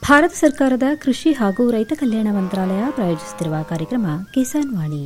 ಭಾರತ ಸರ್ಕಾರದ ಕೃಷಿ ಹಾಗೂ ರೈತ ಕಲ್ಯಾಣ ಮಂತ್ರಾಲಯ ಪ್ರಾಯೋಜಿಸುತ್ತಿರುವ ಕಾರ್ಯಕ್ರಮ ಕಿಸಾನ್ ವಾಣಿ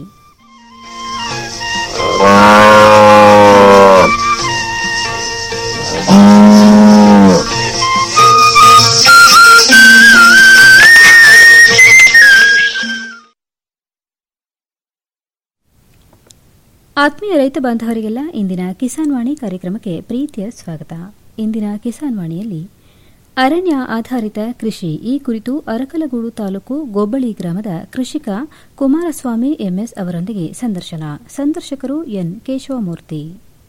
ಆತ್ಮೀಯ ರೈತ ಬಾಂಧವರಿಗೆಲ್ಲ ಇಂದಿನ ಕಿಸಾನ್ ವಾಣಿ ಕಾರ್ಯಕ್ರಮಕ್ಕೆ ಪ್ರೀತಿಯ ಸ್ವಾಗತ ಇಂದಿನ ಕಿಸಾನ್ ವಾಣಿಯಲ್ಲಿ ಅರಣ್ಯ ಆಧಾರಿತ ಕೃಷಿ ಈ ಕುರಿತು ಅರಕಲಗೂಡು ತಾಲೂಕು ಗೊಬ್ಬಳಿ ಗ್ರಾಮದ ಕೃಷಿಕ ಕುಮಾರಸ್ವಾಮಿ ಎಂಎಸ್ ಅವರೊಂದಿಗೆ ಸಂದರ್ಶನ ಸಂದರ್ಶಕರು ಎನ್ ಕೇಶವಮೂರ್ತಿ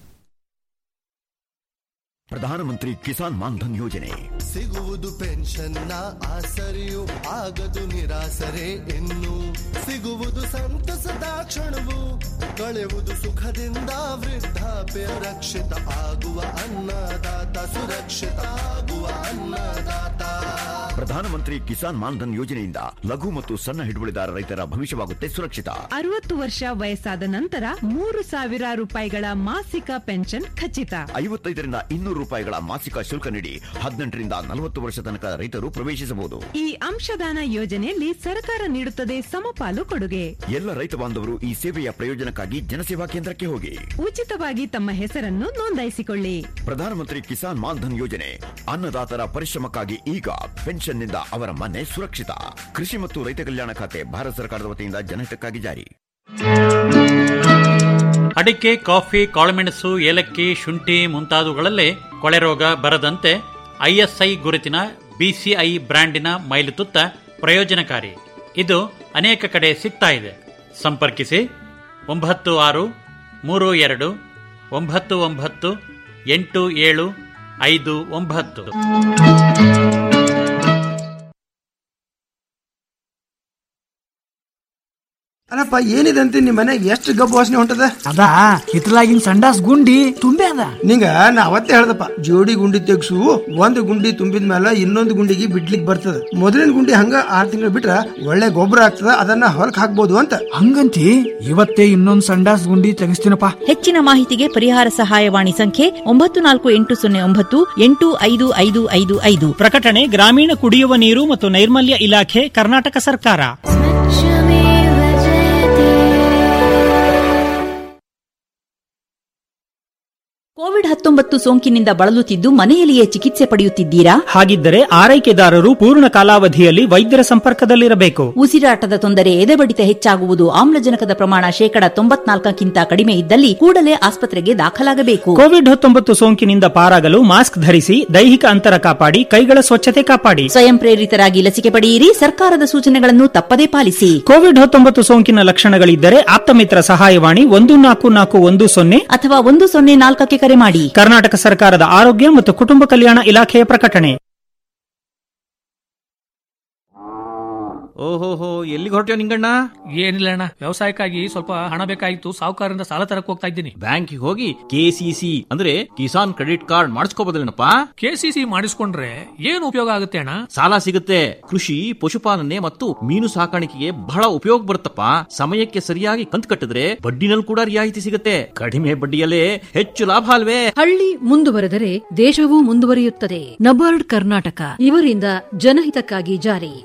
ಪ್ರಧಾನಮಂತ್ರಿ ಕಿಸಾನ್ ಮಾನ್ಧನ್ ಯೋಜನೆ ಸಿಗುವುದು ಪೆನ್ಷನ್ನ ಆಸರೆಯು ಆಗದು ನಿರಾಸರೆ ಇನ್ನು ಸಿಗುವುದು ಸಂತಸದ ಕ್ಷಣವು ಕಳೆಯುವುದು ಸುಖದಿಂದ ವೃದ್ಧಾಪ್ಯ ರಕ್ಷಿತ ಆಗುವ ಅನ್ನದಾತ ಸುರಕ್ಷಿತ ಆಗುವ ಅನ್ನದಾತ ಪ್ರಧಾನಮಂತ್ರಿ ಕಿಸಾನ್ ಮಾನ್ಧನ್ ಯೋಜನೆಯಿಂದ ಲಘು ಮತ್ತು ಸಣ್ಣ ಹಿಡುವಳಿದಾರ ರೈತರ ಭವಿಷ್ಯವಾಗುತ್ತೆ ಸುರಕ್ಷಿತ ಅರವತ್ತು ವರ್ಷ ವಯಸ್ಸಾದ ನಂತರ ಮೂರು ಸಾವಿರ ರೂಪಾಯಿಗಳ ಮಾಸಿಕ ಪೆನ್ಷನ್ ಖಚಿತ ಐವತ್ತೈದರಿಂದ ಇನ್ನೂರು ರೂಪಾಯಿಗಳ ಮಾಸಿಕ ಶುಲ್ಕ ನೀಡಿ ಹದಿನೆಂಟರಿಂದ ನಲವತ್ತು ವರ್ಷ ತನಕ ರೈತರು ಪ್ರವೇಶಿಸಬಹುದು ಈ ಅಂಶದಾನ ಯೋಜನೆಯಲ್ಲಿ ಸರ್ಕಾರ ನೀಡುತ್ತದೆ ಸಮಪಾಲು ಕೊಡುಗೆ ಎಲ್ಲ ರೈತ ಬಾಂಧವರು ಈ ಸೇವೆಯ ಪ್ರಯೋಜನಕ್ಕಾಗಿ ಜನಸೇವಾ ಕೇಂದ್ರಕ್ಕೆ ಹೋಗಿ ಉಚಿತವಾಗಿ ತಮ್ಮ ಹೆಸರನ್ನು ನೋಂದಾಯಿಸಿಕೊಳ್ಳಿ ಪ್ರಧಾನಮಂತ್ರಿ ಕಿಸಾನ್ ಮಾನ್ಧನ್ ಯೋಜನೆ ಅನ್ನದಾತರ ಪರಿಶ್ರಮಕ್ಕಾಗಿ ಈಗ ಪೆನ್ಷನ್ನಿಂದ ಅವರ ಮನೆ ಸುರಕ್ಷಿತ ಕೃಷಿ ಮತ್ತು ರೈತ ಕಲ್ಯಾಣ ಖಾತೆ ಭಾರತ ಸರ್ಕಾರದ ವತಿಯಿಂದ ಜನಹಿತಕ್ಕಾಗಿ ಜಾರಿ ಅಡಿಕೆ ಕಾಫಿ ಕಾಳುಮೆಣಸು ಏಲಕ್ಕಿ ಶುಂಠಿ ಮುಂತಾದವುಗಳಲ್ಲೇ ಕೊಳೆರೋಗ ಬರದಂತೆ ಐಎಸ್ಐ ಗುರುತಿನ ಬಿಸಿಐ ಬ್ರ್ಯಾಂಡಿನ ಮೈಲುತುತ್ತ ಪ್ರಯೋಜನಕಾರಿ ಇದು ಅನೇಕ ಕಡೆ ಸಿಗ್ತಾ ಇದೆ ಸಂಪರ್ಕಿಸಿ ಒಂಬತ್ತು ಆರು ಮೂರು ಎರಡು ಒಂಬತ್ತು ಒಂಬತ್ತು ಎಂಟು ಏಳು ಐದು ಒಂಬತ್ತು ಅಲ್ಲಪ್ಪ ಏನಿದೆ ಅಂತ ನಿಮ್ಮ ಮನೆ ಎಷ್ಟು ಗಬ್ಬು ವಾಸನೆ ಹೊಂಟದ ಅದಾ ಹಿತ್ತಲಾಗಿನ ಸಂಡಾಸ್ ಗುಂಡಿ ತುಂಬೆ ಅದ ನಿಂಗ ನಾ ಅವತ್ತೇ ಹೇಳ್ದಪ್ಪ ಜೋಡಿ ಗುಂಡಿ ತೆಗ್ಸು ಒಂದ್ ಗುಂಡಿ ತುಂಬಿದ ಮೇಲೆ ಇನ್ನೊಂದು ಗುಂಡಿಗೆ ಬಿಡ್ಲಿಕ್ ಬರ್ತದ ಮೊದಲಿನ ಗುಂಡಿ ಹಂಗ ಆರ್ ತಿಂಗಳು ಬಿಟ್ರ ಒಳ್ಳೆ ಗೊಬ್ಬರ ಆಗ್ತದ ಅದನ್ನ ಹೊಲಕ್ ಹಾಕ್ಬೋದು ಅಂತ ಹಂಗಂತಿ ಇವತ್ತೇ ಇನ್ನೊಂದ್ ಸಂಡಾಸ್ ಗುಂಡಿ ತೆಗಿಸ್ತೀನಪ್ಪ ಹೆಚ್ಚಿನ ಮಾಹಿತಿಗೆ ಪರಿಹಾರ ಸಹಾಯವಾಣಿ ಸಂಖ್ಯೆ ಒಂಬತ್ತು ನಾಲ್ಕು ಎಂಟು ಸೊನ್ನೆ ಒಂಬತ್ತು ಎಂಟು ಐದು ಐದು ಐದು ಐದು ಪ್ರಕಟಣೆ ಗ್ರಾಮೀಣ ಕುಡಿಯುವ ನೀರು ಮತ್ತು ನೈರ್ಮಲ್ಯ ಇಲಾಖೆ ಕರ್ನಾಟಕ ಸರ್ಕಾರ ಕೋವಿಡ್ ಹತ್ತೊಂಬತ್ತು ಸೋಂಕಿನಿಂದ ಬಳಲುತ್ತಿದ್ದು ಮನೆಯಲ್ಲಿಯೇ ಚಿಕಿತ್ಸೆ ಪಡೆಯುತ್ತಿದ್ದೀರಾ ಹಾಗಿದ್ದರೆ ಆರೈಕೆದಾರರು ಪೂರ್ಣ ಕಾಲಾವಧಿಯಲ್ಲಿ ವೈದ್ಯರ ಸಂಪರ್ಕದಲ್ಲಿರಬೇಕು ಉಸಿರಾಟದ ತೊಂದರೆ ಎದೆಬಡಿತ ಹೆಚ್ಚಾಗುವುದು ಆಮ್ಲಜನಕದ ಪ್ರಮಾಣ ಶೇಕಡ ತೊಂಬತ್ನಾಲ್ಕಕ್ಕಿಂತ ಕಡಿಮೆ ಇದ್ದಲ್ಲಿ ಕೂಡಲೇ ಆಸ್ಪತ್ರೆಗೆ ದಾಖಲಾಗಬೇಕು ಕೋವಿಡ್ ಹತ್ತೊಂಬತ್ತು ಸೋಂಕಿನಿಂದ ಪಾರಾಗಲು ಮಾಸ್ಕ್ ಧರಿಸಿ ದೈಹಿಕ ಅಂತರ ಕಾಪಾಡಿ ಕೈಗಳ ಸ್ವಚ್ಛತೆ ಕಾಪಾಡಿ ಸ್ವಯಂ ಪ್ರೇರಿತರಾಗಿ ಲಸಿಕೆ ಪಡೆಯಿರಿ ಸರ್ಕಾರದ ಸೂಚನೆಗಳನ್ನು ತಪ್ಪದೇ ಪಾಲಿಸಿ ಕೋವಿಡ್ ಹತ್ತೊಂಬತ್ತು ಸೋಂಕಿನ ಲಕ್ಷಣಗಳಿದ್ದರೆ ಆಪ್ತಮಿತ್ರ ಸಹಾಯವಾಣಿ ಒಂದು ನಾಲ್ಕು ನಾಲ್ಕು ಒಂದು ಸೊನ್ನೆ ಅಥವಾ ಒಂದು ಸೊನ್ನೆ ನಾಲ್ಕಕ್ಕೆ ಕರೆ ಮಾಡಿ ಕರ್ನಾಟಕ ಸರ್ಕಾರದ ಆರೋಗ್ಯ ಮತ್ತು ಕುಟುಂಬ ಕಲ್ಯಾಣ ಇಲಾಖೆಯ ಪ್ರಕಟಣೆ ಓಹೋಹೋ ಎಲ್ಲಿಗೆ ಹೊರಟ್ಯೋ ನಿಂಗಣ್ಣ ಏನಿಲ್ಲ ಅಣ್ಣ ವ್ಯವಸಾಯಕ್ಕಾಗಿ ಸ್ವಲ್ಪ ಹಣ ಬೇಕಾಗಿತ್ತು ಸಾಹುಕಾರರಿಂದ ಸಾಲ ತರಕ್ ಹೋಗ್ತಾ ಇದ್ದೀನಿ ಬ್ಯಾಂಕಿಗೆ ಹೋಗಿ ಕೆಸಿಸಿ ಅಂದ್ರೆ ಕಿಸಾನ್ ಕ್ರೆಡಿಟ್ ಕಾರ್ಡ್ ಮಾಡಿಸ್ಕೋಬೋದಲ್ಲೇನಪ್ಪ ಕೆಸಿಸಿ ಮಾಡಿಸ್ಕೊಂಡ್ರೆ ಏನು ಉಪಯೋಗ ಆಗುತ್ತೆ ಅಣ್ಣ ಸಾಲ ಸಿಗುತ್ತೆ ಕೃಷಿ ಪಶುಪಾಲನೆ ಮತ್ತು ಮೀನು ಸಾಕಾಣಿಕೆಗೆ ಬಹಳ ಉಪಯೋಗ ಬರುತ್ತಪ್ಪ ಸಮಯಕ್ಕೆ ಸರಿಯಾಗಿ ಕಂತು ಕಟ್ಟಿದ್ರೆ ಬಡ್ಡಿನಲ್ಲಿ ಕೂಡ ರಿಯಾಯಿತಿ ಸಿಗುತ್ತೆ ಕಡಿಮೆ ಬಡ್ಡಿಯಲ್ಲೇ ಹೆಚ್ಚು ಲಾಭ ಅಲ್ವೇ ಹಳ್ಳಿ ಮುಂದುವರೆದರೆ ದೇಶವೂ ಮುಂದುವರಿಯುತ್ತದೆ ನಬಾರ್ಡ್ ಕರ್ನಾಟಕ ಇವರಿಂದ ಜನಹಿತಕ್ಕಾಗಿ ಜಾರಿ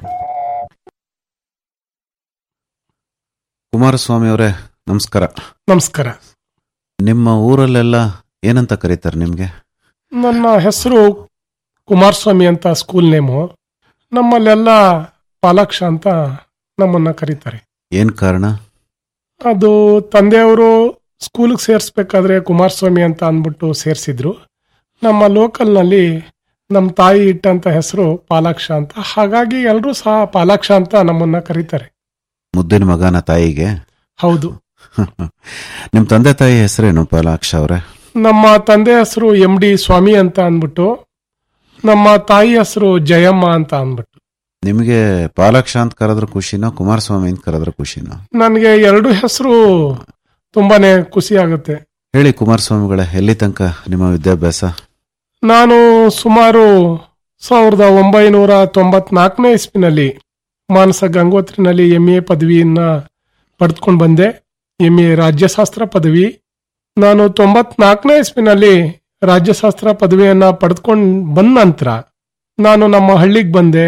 ಕುಮಾರಸ್ವಾಮಿ ಅವರೇ ನಮಸ್ಕಾರ ನಮಸ್ಕಾರ ನಿಮ್ಮ ಊರಲ್ಲೆಲ್ಲ ಏನಂತ ಕರೀತಾರೆ ನಿಮ್ಗೆ ನನ್ನ ಹೆಸರು ಕುಮಾರಸ್ವಾಮಿ ಅಂತ ಸ್ಕೂಲ್ ನೇಮು ನಮ್ಮಲ್ಲೆಲ್ಲ ಪಾಲಾಕ್ಷ ಅಂತ ನಮ್ಮನ್ನ ಕರೀತಾರೆ ಏನ್ ಕಾರಣ ಅದು ತಂದೆಯವರು ಸ್ಕೂಲ್ಗೆ ಸೇರಿಸ್ಬೇಕಾದ್ರೆ ಕುಮಾರಸ್ವಾಮಿ ಅಂತ ಅಂದ್ಬಿಟ್ಟು ಸೇರಿಸಿದ್ರು ನಮ್ಮ ಲೋಕಲ್ನಲ್ಲಿ ನಮ್ಮ ತಾಯಿ ಇಟ್ಟಂತ ಹೆಸರು ಪಾಲಾಕ್ಷ ಅಂತ ಹಾಗಾಗಿ ಎಲ್ಲರೂ ಸಹ ಪಾಲಾಕ್ಷ ಅಂತ ನಮ್ಮನ್ನ ಕರೀತಾರೆ ಮುದ್ದಿನ ಮಗನ ತಾಯಿಗೆ ಹೌದು ನಿಮ್ ತಂದೆ ತಾಯಿ ಹೆಸರೇನು ಪಾಲಾಕ್ಷ ಅವರೇ ನಮ್ಮ ತಂದೆ ಹೆಸರು ಎಂ ಡಿ ಸ್ವಾಮಿ ಅಂತ ಅಂದ್ಬಿಟ್ಟು ನಮ್ಮ ತಾಯಿ ಹೆಸರು ಜಯಮ್ಮ ಅಂತ ಅಂದ್ಬಿಟ್ಟು ನಿಮಗೆ ಪಾಲಾಕ್ಷ ಅಂತ ಕರೆದ್ರ ಖುಷಿನೋ ಕುಮಾರಸ್ವಾಮಿ ಅಂತ ಕರೆದ್ರ ಖುಷಿನೋ ನನಗೆ ಎರಡು ಹೆಸರು ತುಂಬಾನೇ ಖುಷಿ ಆಗುತ್ತೆ ಹೇಳಿ ಕುಮಾರಸ್ವಾಮಿಗಳೇ ಎಲ್ಲಿ ತನಕ ನಿಮ್ಮ ವಿದ್ಯಾಭ್ಯಾಸ ನಾನು ಸುಮಾರು ಸಾವಿರದ ಒಂಬೈನೂರ ತೊಂಬತ್ನಾಲ್ಕನೇ ಇಸ್ವಿನಲ್ಲಿ ಮಾನಸ ಗಂಗೋತ್ರಿನಲ್ಲಿ ಎಂ ಎ ಪದವಿಯನ್ನ ಪಡೆದುಕೊಂಡು ಬಂದೆ ಎಂ ಎ ರಾಜ್ಯಶಾಸ್ತ್ರ ಪದವಿ ನಾನು ತೊಂಬತ್ನಾಲ್ಕನೇ ಇಸ್ವಿನಲ್ಲಿ ರಾಜ್ಯಶಾಸ್ತ್ರ ಪದವಿಯನ್ನ ಪಡೆದುಕೊಂಡು ಬಂದ ನಂತರ ನಾನು ನಮ್ಮ ಹಳ್ಳಿಗೆ ಬಂದೆ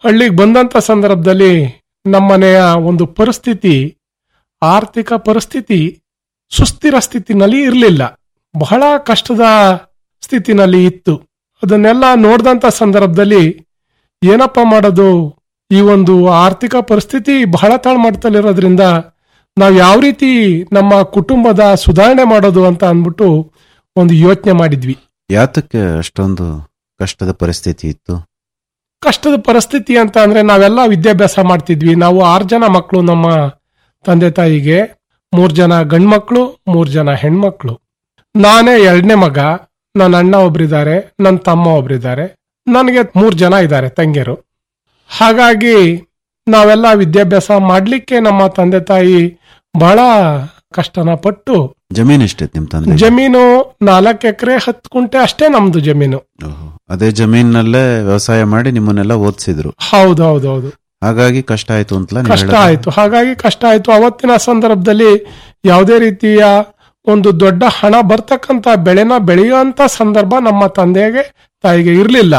ಹಳ್ಳಿಗೆ ಬಂದಂತ ಸಂದರ್ಭದಲ್ಲಿ ನಮ್ಮನೆಯ ಒಂದು ಪರಿಸ್ಥಿತಿ ಆರ್ಥಿಕ ಪರಿಸ್ಥಿತಿ ಸುಸ್ಥಿರ ಸ್ಥಿತಿನಲ್ಲಿ ಇರಲಿಲ್ಲ ಬಹಳ ಕಷ್ಟದ ಸ್ಥಿತಿನಲ್ಲಿ ಇತ್ತು ಅದನ್ನೆಲ್ಲ ನೋಡಿದಂತ ಸಂದರ್ಭದಲ್ಲಿ ಏನಪ್ಪ ಮಾಡೋದು ಈ ಒಂದು ಆರ್ಥಿಕ ಪರಿಸ್ಥಿತಿ ಬಹಳ ತಾಳ್ಮಟ್ಟದಲ್ಲಿರೋದ್ರಿಂದ ನಾವು ಯಾವ ರೀತಿ ನಮ್ಮ ಕುಟುಂಬದ ಸುಧಾರಣೆ ಮಾಡೋದು ಅಂತ ಅಂದ್ಬಿಟ್ಟು ಒಂದು ಯೋಚನೆ ಮಾಡಿದ್ವಿ ಯಾತಕ್ಕೆ ಅಷ್ಟೊಂದು ಕಷ್ಟದ ಪರಿಸ್ಥಿತಿ ಇತ್ತು ಕಷ್ಟದ ಪರಿಸ್ಥಿತಿ ಅಂತ ಅಂದ್ರೆ ನಾವೆಲ್ಲ ವಿದ್ಯಾಭ್ಯಾಸ ಮಾಡ್ತಿದ್ವಿ ನಾವು ಆರು ಜನ ಮಕ್ಕಳು ನಮ್ಮ ತಂದೆ ತಾಯಿಗೆ ಮೂರ್ ಜನ ಗಂಡ್ಮಕ್ಳು ಮೂರ್ ಜನ ಹೆಣ್ಮಕ್ಳು ನಾನೇ ಎರಡನೇ ಮಗ ನನ್ನ ಅಣ್ಣ ಒಬ್ರಿದ್ದಾರೆ ನನ್ನ ತಮ್ಮ ಒಬ್ರಿದ್ದಾರೆ ನನಗೆ ಮೂರ್ ಜನ ಇದ್ದಾರೆ ತಂಗಿಯರು ಹಾಗಾಗಿ ನಾವೆಲ್ಲ ವಿದ್ಯಾಭ್ಯಾಸ ಮಾಡ್ಲಿಕ್ಕೆ ನಮ್ಮ ತಂದೆ ತಾಯಿ ಬಹಳ ಕಷ್ಟನ ಪಟ್ಟು ಜಮೀನ್ ಎಷ್ಟಿತ್ತು ನಿಮ್ ತಂದೆ ಜಮೀನು ನಾಲ್ಕು ಎಕರೆ ಹತ್ತು ಕುಂಟೆ ಅಷ್ಟೇ ನಮ್ದು ಜಮೀನು ಅದೇ ಜಮೀನಲ್ಲೇ ವ್ಯವಸಾಯ ಮಾಡಿ ನಿಮ್ಮನ್ನೆಲ್ಲ ಓದಿಸಿದ್ರು ಹೌದು ಹೌದು ಹೌದು ಹಾಗಾಗಿ ಕಷ್ಟ ಆಯ್ತು ಅಂತಲ್ಲ ನೀವ್ ಕಷ್ಟ ಹೇಳೋದು? ಆಯ್ತು ಹಾಗಾಗಿ ಕಷ್ಟ ಆಯ್ತು ಅವತ್ತಿನ ಸಂದರ್ಭದಲ್ಲಿ ಯಾವುದೇ ರೀತಿಯ ಒಂದು ದೊಡ್ಡ ಹಣ ಬರ್ತಕ್ಕಂತ ಬೆಳೆನ ಬೆಳೆಯುವಂತ ಸಂದರ್ಭ ನಮ್ಮ ತಂದೆಗೆ ತಾಯಿಗೆ ಇರಲಿಲ್ಲ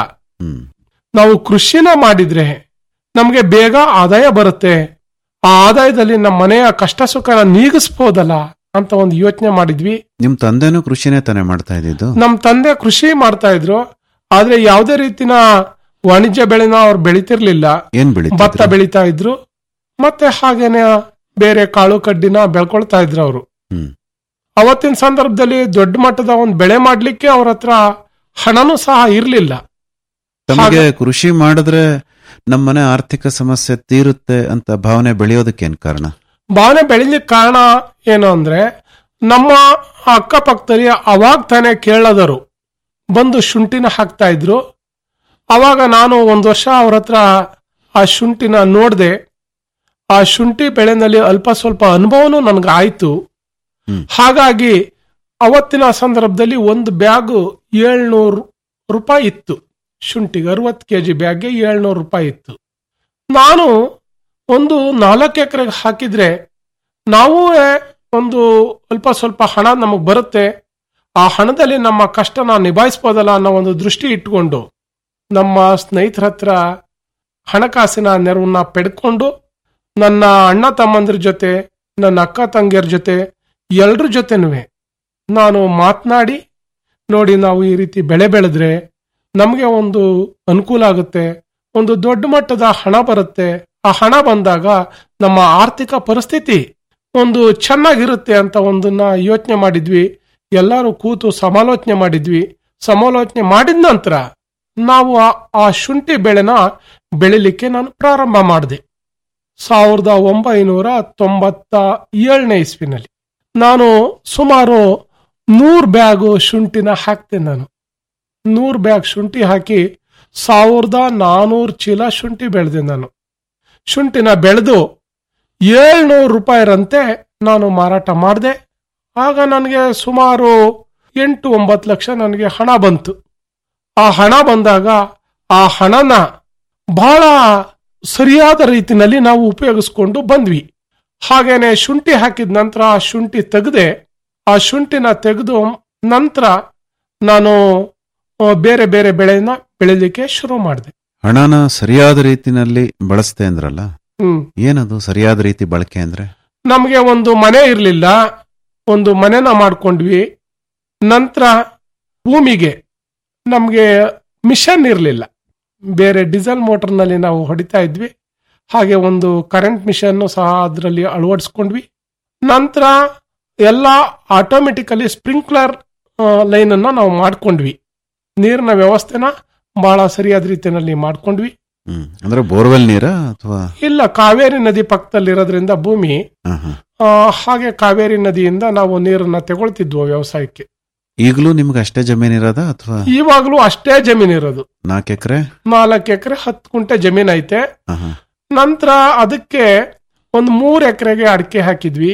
ನಾವು ಕೃಷಿನ ಮಾಡಿದ್ರೆ ನಮ್ಗೆ ಬೇಗ ಆದಾಯ ಬರುತ್ತೆ ಆ ಆದಾಯದಲ್ಲಿ ನಮ್ಮ ಮನೆಯ ಕಷ್ಟ ಸುಖನ ನೀಗಿಸ್ಬೋದಲ್ಲ ಅಂತ ಒಂದು ಯೋಚನೆ ಮಾಡಿದ್ವಿ ನಿಮ್ ತಂದೆನೂ ಕೃಷಿನೇ ತಾನೇ ಮಾಡ್ತಾ ಇದ್ದಿದ್ದು ನಮ್ ತಂದೆ ಕೃಷಿ ಮಾಡ್ತಾ ಇದ್ರು ಆದ್ರೆ ಯಾವುದೇ ರೀತಿನ ವಾಣಿಜ್ಯ ಬೆಳೆನ ಅವ್ರು ಬೆಳಿತಿರ್ಲಿಲ್ಲ ಏನ್ ಬೆಳೀತಿದ್ರು? ಭತ್ತ ಬೆಳಿತಾ ಇದ್ರು ಮತ್ತೆ ಹಾಗೇನೆ ಬೇರೆ ಕಾಳು ಕಡ್ಡಿನ ಬೆಳ್ಕೊಳ್ತಾ ಇದ್ರು ಅವರು ಅವತ್ತಿನ ಸಂದರ್ಭದಲ್ಲಿ ದೊಡ್ಡ ಮಟ್ಟದ ಒಂದು ಬೆಳೆ ಮಾಡ್ಲಿಕ್ಕೆ ಅವ್ರ ಹತ್ರ ಹಣನೂ ಸಹ ಇರ್ಲಿಲ್ಲ ತಮಗೆ ಕೃಷಿ ಮಾಡಿದ್ರೆ ನಮ್ಮನೆ ಆರ್ಥಿಕ ಸಮಸ್ಯೆ ತೀರುತ್ತೆ ಅಂತ ಭಾವನೆ ಬೆಳೆಯೋದಕ್ಕೇನ್ ಕಾರಣ ಭಾವನೆ ಬೆಳಿಲಿಕ್ಕೆ ಕಾರಣ ಏನು ಅಂದ್ರೆ ನಮ್ಮ ಅಕ್ಕಪಕ್ಕದಲ್ಲಿ ಅವಾಗ ತಾನೇ ಕೇಳದರು ಬಂದು ಶುಂಠಿನ ಹಾಕ್ತಾ ಇದ್ರು ಅವಾಗ ನಾನು ಒಂದು ವರ್ಷ ಅವ್ರ ಹತ್ರ ಆ ಶುಂಠಿನ ನೋಡ್ದೆ ಆ ಶುಂಠಿ ಬೆಳೆನಲ್ಲಿ ಅಲ್ಪ ಸ್ವಲ್ಪ ಅನುಭವನೂ ನನ್ಗೆ ಆಯ್ತು ಹಾಗಾಗಿ ಅವತ್ತಿನ ಸಂದರ್ಭದಲ್ಲಿ ಒಂದು ಬ್ಯಾಗು ಏಳ್ನೂರು ರೂಪಾಯಿ ಇತ್ತು ಶುಂಠಿಗೆ ಅರವತ್ತು ಕೆ ಜಿ ಬ್ಯಾಗ್ಗೆ ಏಳ್ನೂರು ರೂಪಾಯಿ ಇತ್ತು ನಾನು ಒಂದು ನಾಲ್ಕು ಎಕರೆಗೆ ಹಾಕಿದ್ರೆ ನಾವು ಒಂದು ಅಲ್ಪ ಸ್ವಲ್ಪ ಹಣ ನಮಗೆ ಬರುತ್ತೆ ಆ ಹಣದಲ್ಲಿ ನಮ್ಮ ಕಷ್ಟನ ನಿಭಾಯಿಸ್ಬೋದಲ್ಲ ಅನ್ನೋ ಒಂದು ದೃಷ್ಟಿ ಇಟ್ಕೊಂಡು ನಮ್ಮ ಸ್ನೇಹಿತರ ಹತ್ರ ಹಣಕಾಸಿನ ನೆರವನ್ನ ಪಡ್ಕೊಂಡು ನನ್ನ ಅಣ್ಣ ತಮ್ಮಂದ್ರ ಜೊತೆ ನನ್ನ ಅಕ್ಕ ತಂಗಿಯರ ಜೊತೆ ಎಲ್ರ ಜೊತೆನೂ ನಾನು ಮಾತನಾಡಿ ನೋಡಿ ನಾವು ಈ ರೀತಿ ಬೆಳೆ ಬೆಳೆದ್ರೆ ನಮಗೆ ಒಂದು ಅನುಕೂಲ ಆಗುತ್ತೆ ಒಂದು ದೊಡ್ಡ ಮಟ್ಟದ ಹಣ ಬರುತ್ತೆ ಆ ಹಣ ಬಂದಾಗ ನಮ್ಮ ಆರ್ಥಿಕ ಪರಿಸ್ಥಿತಿ ಒಂದು ಚೆನ್ನಾಗಿರುತ್ತೆ ಅಂತ ಒಂದನ್ನ ಯೋಚನೆ ಮಾಡಿದ್ವಿ ಎಲ್ಲರೂ ಕೂತು ಸಮಾಲೋಚನೆ ಮಾಡಿದ್ವಿ ಸಮಾಲೋಚನೆ ಮಾಡಿದ ನಂತರ ನಾವು ಆ- ಆ ಶುಂಠಿ ಬೆಳೆನ ಬೆಳಿಲಿಕ್ಕೆ ನಾನು ಪ್ರಾರಂಭ ಮಾಡಿದೆ ಸಾವಿರದ ಒಂಬೈನೂರ ತೊಂಬತ್ತ ಏಳನೇ ಇಸ್ವಿನಲ್ಲಿ ನಾನು ಸುಮಾರು ನೂರು ಬ್ಯಾಗು ಶುಂಠಿನ ಹಾಕ್ತೆ ನಾನು ನೂರು ಬ್ಯಾಗ್ ಶುಂಠಿ ಹಾಕಿ ಸಾವಿರದ ನಾನೂರು ಚೀಲ ಶುಂಠಿ ಬೆಳೆದೆ ನಾನು ಶುಂಠಿನ ಬೆಳೆದು ಏಳ್ನೂರು ರೂಪಾಯಿರಂತೆ ನಾನು ಮಾರಾಟ ಮಾಡಿದೆ ಆಗ ನನಗೆ ಸುಮಾರು ಎಂಟು ಒಂಬತ್ತು ಲಕ್ಷ ನನಗೆ ಹಣ ಬಂತು ಆ ಹಣ ಬಂದಾಗ ಆ ಹಣನ ಬಹಳ ಸರಿಯಾದ ರೀತಿನಲ್ಲಿ ನಾವು ಉಪಯೋಗಿಸ್ಕೊಂಡು ಬಂದ್ವಿ ಹಾಗೇನೆ ಶುಂಠಿ ಹಾಕಿದ ನಂತರ ಆ ಶುಂಠಿ ತೆಗೆದೆ ಆ ಶುಂಠಿನ ತೆಗೆದು ನಂತರ ನಾನು ಆ, ಬೇರೆ ಬೇರೆ ಬೆಳೆನ ಬೆಳಿಲಿಕ್ಕೆ ಶುರು ಮಾಡಿದೆ ಹಣನ ಸರಿಯಾದ ರೀತಿನಲ್ಲಿ ಬಳಸ್ತೆ ಅಂದ್ರಲ್ಲ ಹ್ಮ್ ಏನದು ಸರಿಯಾದ ರೀತಿ ಬಳಕೆ ಅಂದ್ರೆ ನಮಗೆ ಒಂದು ಮನೆ ಇರಲಿಲ್ಲ ಒಂದು ಮನೆನ ಮಾಡ್ಕೊಂಡ್ವಿ ನಂತರ ಭೂಮಿಗೆ ನಮಗೆ ಮಿಷನ್ ಇರಲಿಲ್ಲ ಬೇರೆ ಡೀಸೆಲ್ ಮೋಟರ್ನಲ್ಲಿ ನಾವು ಹೊಡಿತಾ ಇದ್ವಿ ಹಾಗೆ ಒಂದು ಕರೆಂಟ್ ಮಿಷನ್ನು ಸಹ ಅದರಲ್ಲಿ ಅಳವಡಿಸ್ಕೊಂಡ್ವಿ ನಂತರ ಎಲ್ಲ ಆಟೋಮೆಟಿಕಲಿ ಸ್ಪ್ರಿಂಕ್ಲರ್ ಲೈನನ್ನು ನಾವು ಮಾಡ್ಕೊಂಡ್ವಿ ನೀರಿನ ವ್ಯವಸ್ಥೆನ ಬಹಳ ಸರಿಯಾದ ರೀತಿಯಲ್ಲಿ ಮಾಡ್ಕೊಂಡ್ವಿ ಹ್ಮ್ ಅಂದ್ರೆ ಬೋರ್ವೆಲ್ ನೀರಾ ಅಥವಾ ಇಲ್ಲ ಕಾವೇರಿ ನದಿ ಪಕ್ಕದಲ್ಲಿರೋದ್ರಿಂದ ಭೂಮಿ ಆ, ಹಾಗೆ ಕಾವೇರಿ ನದಿಯಿಂದ ನಾವು ನೀರನ್ನ ತಗೊಳ್ತಿದ್ವು ವ್ಯವಸಾಯಕ್ಕೆ ಈಗಲೂ ನಿಮ್ಗೆ ಅಷ್ಟೇ ಜಮೀನ್ ಇರೋದ ಅಥವಾ ಇವಾಗ್ಲೂ ಅಷ್ಟೇ ಜಮೀನ್ ಇರೋದು ನಾಲ್ಕು ಎಕರೆ ನಾಲ್ಕು ಎಕರೆ ಹತ್ತು ಕುಂಟೆ ಜಮೀನ್ ಐತೆ ನಂತರ ಅದಕ್ಕೆ ಒಂದು ಮೂರ್ ಎಕರೆಗೆ ಅಡಿಕೆ ಹಾಕಿದ್ವಿ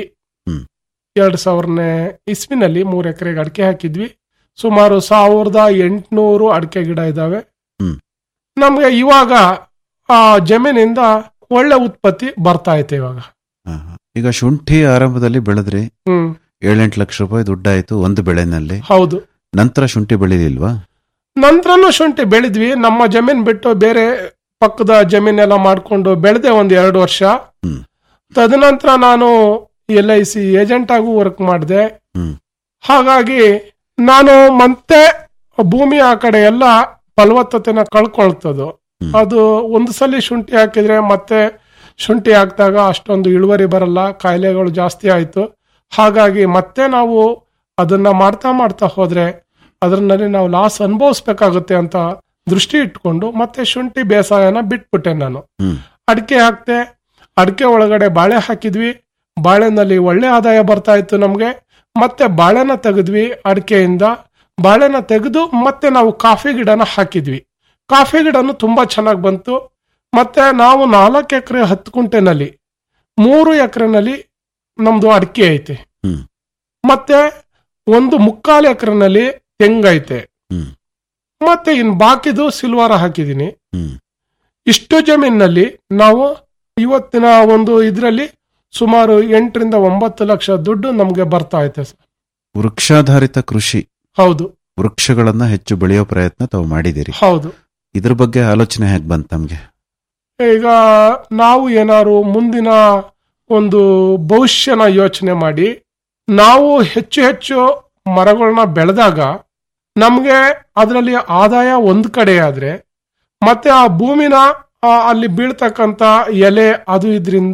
ಎರಡ್ ಸಾವಿರನೇ ಇಸ್ವಿನಲ್ಲಿ ಮೂರ್ ಎಕರೆಗೆ ಅಡಿಕೆ ಹಾಕಿದ್ವಿ ಸುಮಾರು ಸಾವಿರದ ಎಂಟುನೂರು ಅಡಿಕೆ ಗಿಡ ಇದಾವೆ ನಮ್ಗೆ ಇವಾಗ ಆ ಜಮೀನಿಂದ ಒಳ್ಳೆ ಉತ್ಪತ್ತಿ ಬರ್ತಾ ಐತೆ ಇವಾಗ ಈಗ ಶುಂಠಿ ಆರಂಭದಲ್ಲಿ ಬೆಳೆದ್ರಿ ಹ್ಮ್ ಏಳೆಂಟು ಲಕ್ಷ ರೂಪಾಯಿ ದುಡ್ಡಾಯ್ತು ಒಂದು ಬೆಳೆನಲ್ಲಿ ಹೌದು ನಂತರ ಶುಂಠಿ ಬೆಳಿಲಿಲ್ವಾ ನಂತರನು ಶುಂಠಿ ಬೆಳೆದ್ವಿ ನಮ್ಮ ಜಮೀನ್ ಬಿಟ್ಟು ಬೇರೆ ಪಕ್ಕದ ಜಮೀನೆಲ್ಲ ಮಾಡ್ಕೊಂಡು ಬೆಳೆದೆ ಒಂದ್ ಎರಡು ವರ್ಷ ತದನಂತರ ನಾನು ಎಲ್ ಐ ಸಿ ಏಜೆಂಟ್ ಆಗೂ ವರ್ಕ್ ಮಾಡಿದೆ ಹಾಗಾಗಿ ನಾನು ಮತ್ತೆ ಭೂಮಿ ಆ ಕಡೆ ಎಲ್ಲ ಫಲವತ್ತತೆನ ಕಳ್ಕೊಳ್ತದು ಅದು ಒಂದು ಸಲ ಶುಂಠಿ ಹಾಕಿದ್ರೆ ಮತ್ತೆ ಶುಂಠಿ ಹಾಕಿದಾಗ ಅಷ್ಟೊಂದು ಇಳುವರಿ ಬರಲ್ಲ ಕಾಯಿಲೆಗಳು ಜಾಸ್ತಿ ಆಯ್ತು ಹಾಗಾಗಿ ಮತ್ತೆ ನಾವು ಅದನ್ನ ಮಾಡ್ತಾ ಮಾಡ್ತಾ ಹೋದ್ರೆ ಅದರಲ್ಲಿ ನಾವು ಲಾಸ್ ಅನುಭವಿಸ್ಬೇಕಾಗುತ್ತೆ ಅಂತ ದೃಷ್ಟಿ ಇಟ್ಕೊಂಡು ಮತ್ತೆ ಶುಂಠಿ ಬೇಸಾಯನ ಬಿಟ್ಬಿಟ್ಟೆ ನಾನು ಅಡಿಕೆ ಹಾಕ್ತೆ ಅಡಿಕೆ ಒಳಗಡೆ ಬಾಳೆ ಹಾಕಿದ್ವಿ ಬಾಳೆನಲ್ಲಿ ಒಳ್ಳೆ ಆದಾಯ ಬರ್ತಾ ಇತ್ತು ನಮ್ಗೆ ಮತ್ತೆ ಬಾಳೆನ ತೆಗೆದ್ವಿ ಅಡಿಕೆಯಿಂದ ಬಾಳೆನ ತೆಗೆದು ಮತ್ತೆ ನಾವು ಕಾಫಿ ಗಿಡನ ಹಾಕಿದ್ವಿ ಕಾಫಿ ಗಿಡನು ತುಂಬಾ ಚೆನ್ನಾಗಿ ಬಂತು ಮತ್ತೆ ನಾವು ನಾಲ್ಕು ಎಕರೆ ಹತ್ತು ಕುಂಟೆನಲ್ಲಿ ಮೂರು ಎಕರೆನಲ್ಲಿ ನಮ್ದು ಅಡಿಕೆ ಐತೆ ಮತ್ತೆ ಒಂದು ಮುಕ್ಕಾಲು ಎಕರೆನಲ್ಲಿ ತೆಂಗೈತೆ ಮತ್ತೆ ಇನ್ ಬಾಕಿದು ಸಿಲ್ವಾರ ಹಾಕಿದೀನಿ ಇಷ್ಟು ಜಮೀನಲ್ಲಿ ನಾವು ಇವತ್ತಿನ ಒಂದು ಇದರಲ್ಲಿ ಸುಮಾರು ಎಂಟರಿಂದ ಒಂಬತ್ತು ಲಕ್ಷ ದುಡ್ಡು ನಮ್ಗೆ ಬರ್ತಾ ಐತೆ ಸರ್ ವೃಕ್ಷಾಧಾರಿತ ಕೃಷಿ ಹೌದು ವೃಕ್ಷಗಳನ್ನ ಹೆಚ್ಚು ಬೆಳೆಯೋ ಪ್ರಯತ್ನ ತಾವು ಮಾಡಿದಿರಿ ಹೌದು ಇದ್ರ ಬಗ್ಗೆ ಆಲೋಚನೆ ಹೇಗೆ ಬಂತ ತಮ್ಗೆ ಈಗ ನಾವು ಏನಾದ್ರು ಮುಂದಿನ ಒಂದು ಭವಿಷ್ಯನ ಯೋಚನೆ ಮಾಡಿ ನಾವು ಹೆಚ್ಚು ಹೆಚ್ಚು ಮರಗಳನ್ನ ಬೆಳೆದಾಗ ನಮಗೆ ಅದರಲ್ಲಿ ಆದಾಯ ಒಂದು ಕಡೆ ಆದ್ರೆ ಮತ್ತೆ ಆ ಭೂಮಿನ ಆ, ಅಲ್ಲಿ ಬೀಳ್ತಕ್ಕಂಥ ಎಲೆ ಅದು ಇದರಿಂದ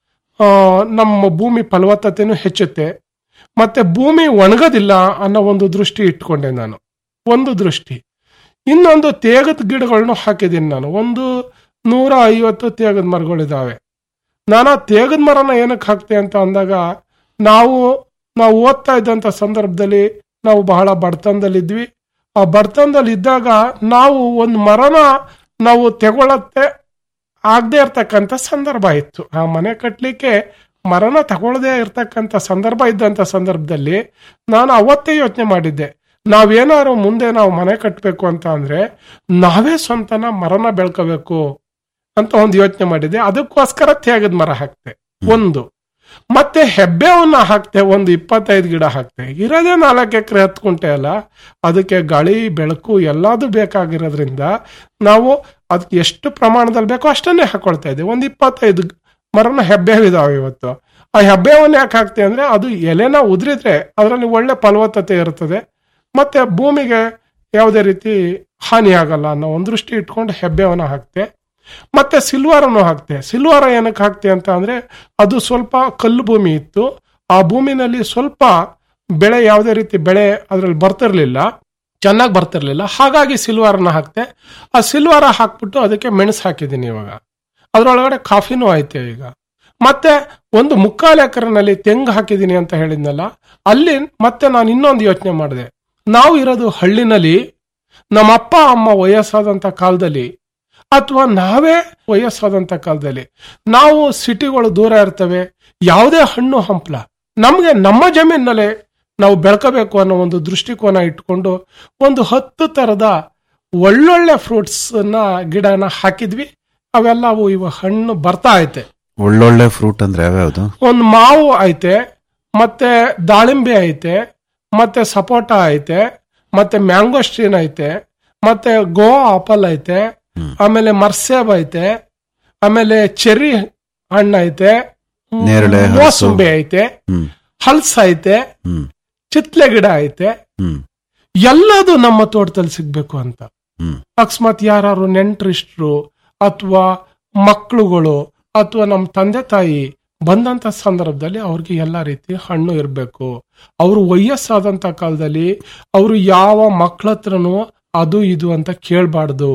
ನಮ್ಮ ಭೂಮಿ ಫಲವತ್ತತೆನೂ ಹೆಚ್ಚುತ್ತೆ ಮತ್ತೆ ಭೂಮಿ ಒಣಗೋದಿಲ್ಲ ಅನ್ನೋ ಒಂದು ದೃಷ್ಟಿ ಇಟ್ಕೊಂಡೆ ನಾನು ಒಂದು ದೃಷ್ಟಿ ಇನ್ನೊಂದು ತೇಗದ ಗಿಡಗಳನ್ನು ಹಾಕಿದ್ದೀನಿ ನಾನು ಒಂದು ನೂರ ಐವತ್ತು ತೇಗದ ಮರಗಳಿದಾವೆ ನಾನು ಆ ತೇಗದ ಮರನ ಏನಕ್ಕೆ ಹಾಕ್ತೆ ಅಂತ ಅಂದಾಗ ನಾವು ನಾವು ಓದ್ತಾ ಇದ್ದಂಥ ಸಂದರ್ಭದಲ್ಲಿ ನಾವು ಬಹಳ ಬಡತನದಲ್ಲಿದ್ವಿ ಆ ಬಡತನದಲ್ಲಿ ಇದ್ದಾಗ ನಾವು ಒಂದು ಮರನ ನಾವು ತೆಗೊಳತ್ತೆ ಆಗದೆ ಇರ್ತಕ್ಕಂಥ ಸಂದರ್ಭ ಇತ್ತು ಆ ಮನೆ ಕಟ್ಟಲಿಕ್ಕೆ ಮರನ ತಗೊಳ್ಳದೆ ಇರ್ತಕ್ಕಂಥ ಸಂದರ್ಭ ಇದ್ದಂಥ ಸಂದರ್ಭದಲ್ಲಿ ನಾನು ಅವತ್ತೇ ಯೋಚನೆ ಮಾಡಿದ್ದೆ ನಾವೇನಾದ್ರು ಮುಂದೆ ನಾವು ಮನೆ ಕಟ್ಟಬೇಕು ಅಂತ ಅಂದ್ರೆ ನಾವೇ ಸ್ವಂತನ ಮರನ ಬೆಳ್ಕೋಬೇಕು ಅಂತ ಒಂದು ಯೋಚನೆ ಮಾಡಿದ್ದೆ ಅದಕ್ಕೋಸ್ಕರ ತೇಗದ ಮರ ಹಾಕ್ತೆ ಒಂದು ಮತ್ತೆ ಹೆಬ್ಬೆವನ್ನ ಹಾಕ್ತೆ ಒಂದು ಇಪ್ಪತ್ತೈದು ಗಿಡ ಹಾಕ್ತೆ ಇರೋದೇ ನಾಲ್ಕು ಎಕರೆ ಹತ್ತು ಕುಂಟೆ ಅಲ್ಲ ಅದಕ್ಕೆ ಗಾಳಿ ಬೆಳಕು ಎಲ್ಲದೂ ಬೇಕಾಗಿರೋದ್ರಿಂದ ನಾವು ಅದಕ್ಕೆ ಎಷ್ಟು ಪ್ರಮಾಣದಲ್ಲಿ ಬೇಕೋ ಅಷ್ಟನ್ನೇ ಹಾಕೊಳ್ತಾ ಇದ್ದೆ ಒಂದು ಇಪ್ಪತ್ತೈದು ಮರನ ಹೆಬ್ಬೇವಿದಾವೆ ಇವತ್ತು ಆ ಹೆಬ್ಬೇವನ್ನ ಯಾಕೆ ಹಾಕ್ತೆ ಅಂದ್ರೆ ಅದು ಎಲೆನ ಉದುರಿದ್ರೆ ಅದರಲ್ಲಿ ಒಳ್ಳೆ ಫಲವತ್ತತೆ ಇರ್ತದೆ ಮತ್ತೆ ಭೂಮಿಗೆ ಯಾವುದೇ ರೀತಿ ಹಾನಿ ಆಗಲ್ಲ ಅನ್ನೋ ಒಂದು ದೃಷ್ಟಿ ಇಟ್ಕೊಂಡು ಹೆಬ್ಬೆವನ್ನ ಹಾಕ್ತೆ ಮತ್ತೆ ಸಿಲ್ವಾರನ್ನು ಹಾಕ್ತೆ ಸಿಲ್ವಾರ ಏನಕ್ಕೆ ಹಾಕ್ತೆ ಅಂತ ಅಂದ್ರೆ ಅದು ಸ್ವಲ್ಪ ಕಲ್ಲು ಭೂಮಿ ಇತ್ತು ಆ ಭೂಮಿನಲ್ಲಿ ಸ್ವಲ್ಪ ಬೆಳೆ ಯಾವುದೇ ರೀತಿ ಬೆಳೆ ಅದರಲ್ಲಿ ಬರ್ತಿರ್ಲಿಲ್ಲ ಚೆನ್ನಾಗಿ ಬರ್ತಿರ್ಲಿಲ್ಲ ಹಾಗಾಗಿ ಸಿಲ್ವಾರನ ಹಾಕ್ತೆ ಆ ಸಿಲ್ವಾರ ಹಾಕ್ಬಿಟ್ಟು ಅದಕ್ಕೆ ಮೆಣಸು ಹಾಕಿದ್ದೀನಿ ಇವಾಗ ಅದರೊಳಗಡೆ ಕಾಫಿನೂ ಐತೆ ಈಗ ಮತ್ತೆ ಒಂದು ಮುಕ್ಕಾಲು ಎಕರೆನಲ್ಲಿ ತೆಂಗು ಹಾಕಿದ್ದೀನಿ ಅಂತ ಹೇಳಿದ್ನಲ್ಲ ಅಲ್ಲಿ ಮತ್ತೆ ನಾನು ಇನ್ನೊಂದು ಯೋಚನೆ ಮಾಡಿದೆ ನಾವು ಇರೋದು ಹಳ್ಳಿನಲ್ಲಿ ನಮ್ಮ ಅಪ್ಪ ಅಮ್ಮ ವಯಸ್ಸಾದಂಥ ಕಾಲದಲ್ಲಿ ಅಥವಾ ನಾವೇ ವಯಸ್ಸಾದಂಥ ಕಾಲದಲ್ಲಿ ನಾವು ಸಿಟಿಗಳು ದೂರ ಇರ್ತವೆ ಯಾವುದೇ ಹಣ್ಣು ಹಂಪಲ ನಮಗೆ ನಮ್ಮ ಜಮೀನಲ್ಲೇ ನಾವು ಬೆಳ್ಕೋಬೇಕು ಅನ್ನೋ ಒಂದು ದೃಷ್ಟಿಕೋನ ಇಟ್ಕೊಂಡು ಒಂದು ಹತ್ತು ತರದ ಒಳ್ಳೊಳ್ಳೆ ಫ್ರೂಟ್ಸ್ ನ ಗಿಡನ ಹಾಕಿದ್ವಿ ಅವೆಲ್ಲವು ಇವ ಹಣ್ಣು ಬರ್ತಾ ಐತೆ ಒಳ್ಳೊಳ್ಳೆ ಫ್ರೂಟ್ ಅಂದ್ರೆ ಯಾವ್ಯಾವ್ದು ಒಂದು ಮಾವು ಐತೆ ಮತ್ತೆ ದಾಳಿಂಬೆ ಐತೆ ಮತ್ತೆ ಸಪೋಟ ಐತೆ ಮತ್ತೆ ಮ್ಯಾಂಗೋಸ್ಟ್ರೀನ್ ಐತೆ ಮತ್ತೆ ಗೋವಾ ಆಪಲ್ ಐತೆ ಆಮೇಲೆ ಮರ್ಸೇಬ್ ಐತೆ ಆಮೇಲೆ ಚೆರ್ರಿ ಹಣ್ಣು ಐತೆ ನೇರಳೆ, ಹಲಸು. ಮೋಸಂಬಿ ಐತೆ ಹ್ಮ್ ಹಲ್ಸ್ ಐತೆ ಹ್ಮ್ ಚಿತ್ಲೆ ಗಿಡ ಐತೆ ಹ್ಮ್ ಎಲ್ಲದು ನಮ್ಮ ತೋಟದಲ್ಲಿ ಸಿಗ್ಬೇಕು ಅಂತ ಹ್ಮ್ ಅಕಸ್ಮಾತ್ ಯಾರು ನೆಂಟ್ರಿಷ್ಟ್ರು ಅಥವಾ ಮಕ್ಕಳುಗಳು ಅಥವಾ ನಮ್ಮ ತಂದೆ ತಾಯಿ ಬಂದಂತ ಸಂದರ್ಭದಲ್ಲಿ ಅವ್ರಿಗೆ ಎಲ್ಲ ರೀತಿ ಹಣ್ಣು ಇರಬೇಕು ಅವರು ವಯಸ್ಸಾದಂತ ಕಾಲದಲ್ಲಿ ಅವರು ಯಾವ ಮಕ್ಳ ಹತ್ರನೂ ಅದು ಇದು ಅಂತ ಕೇಳಬಾರ್ದು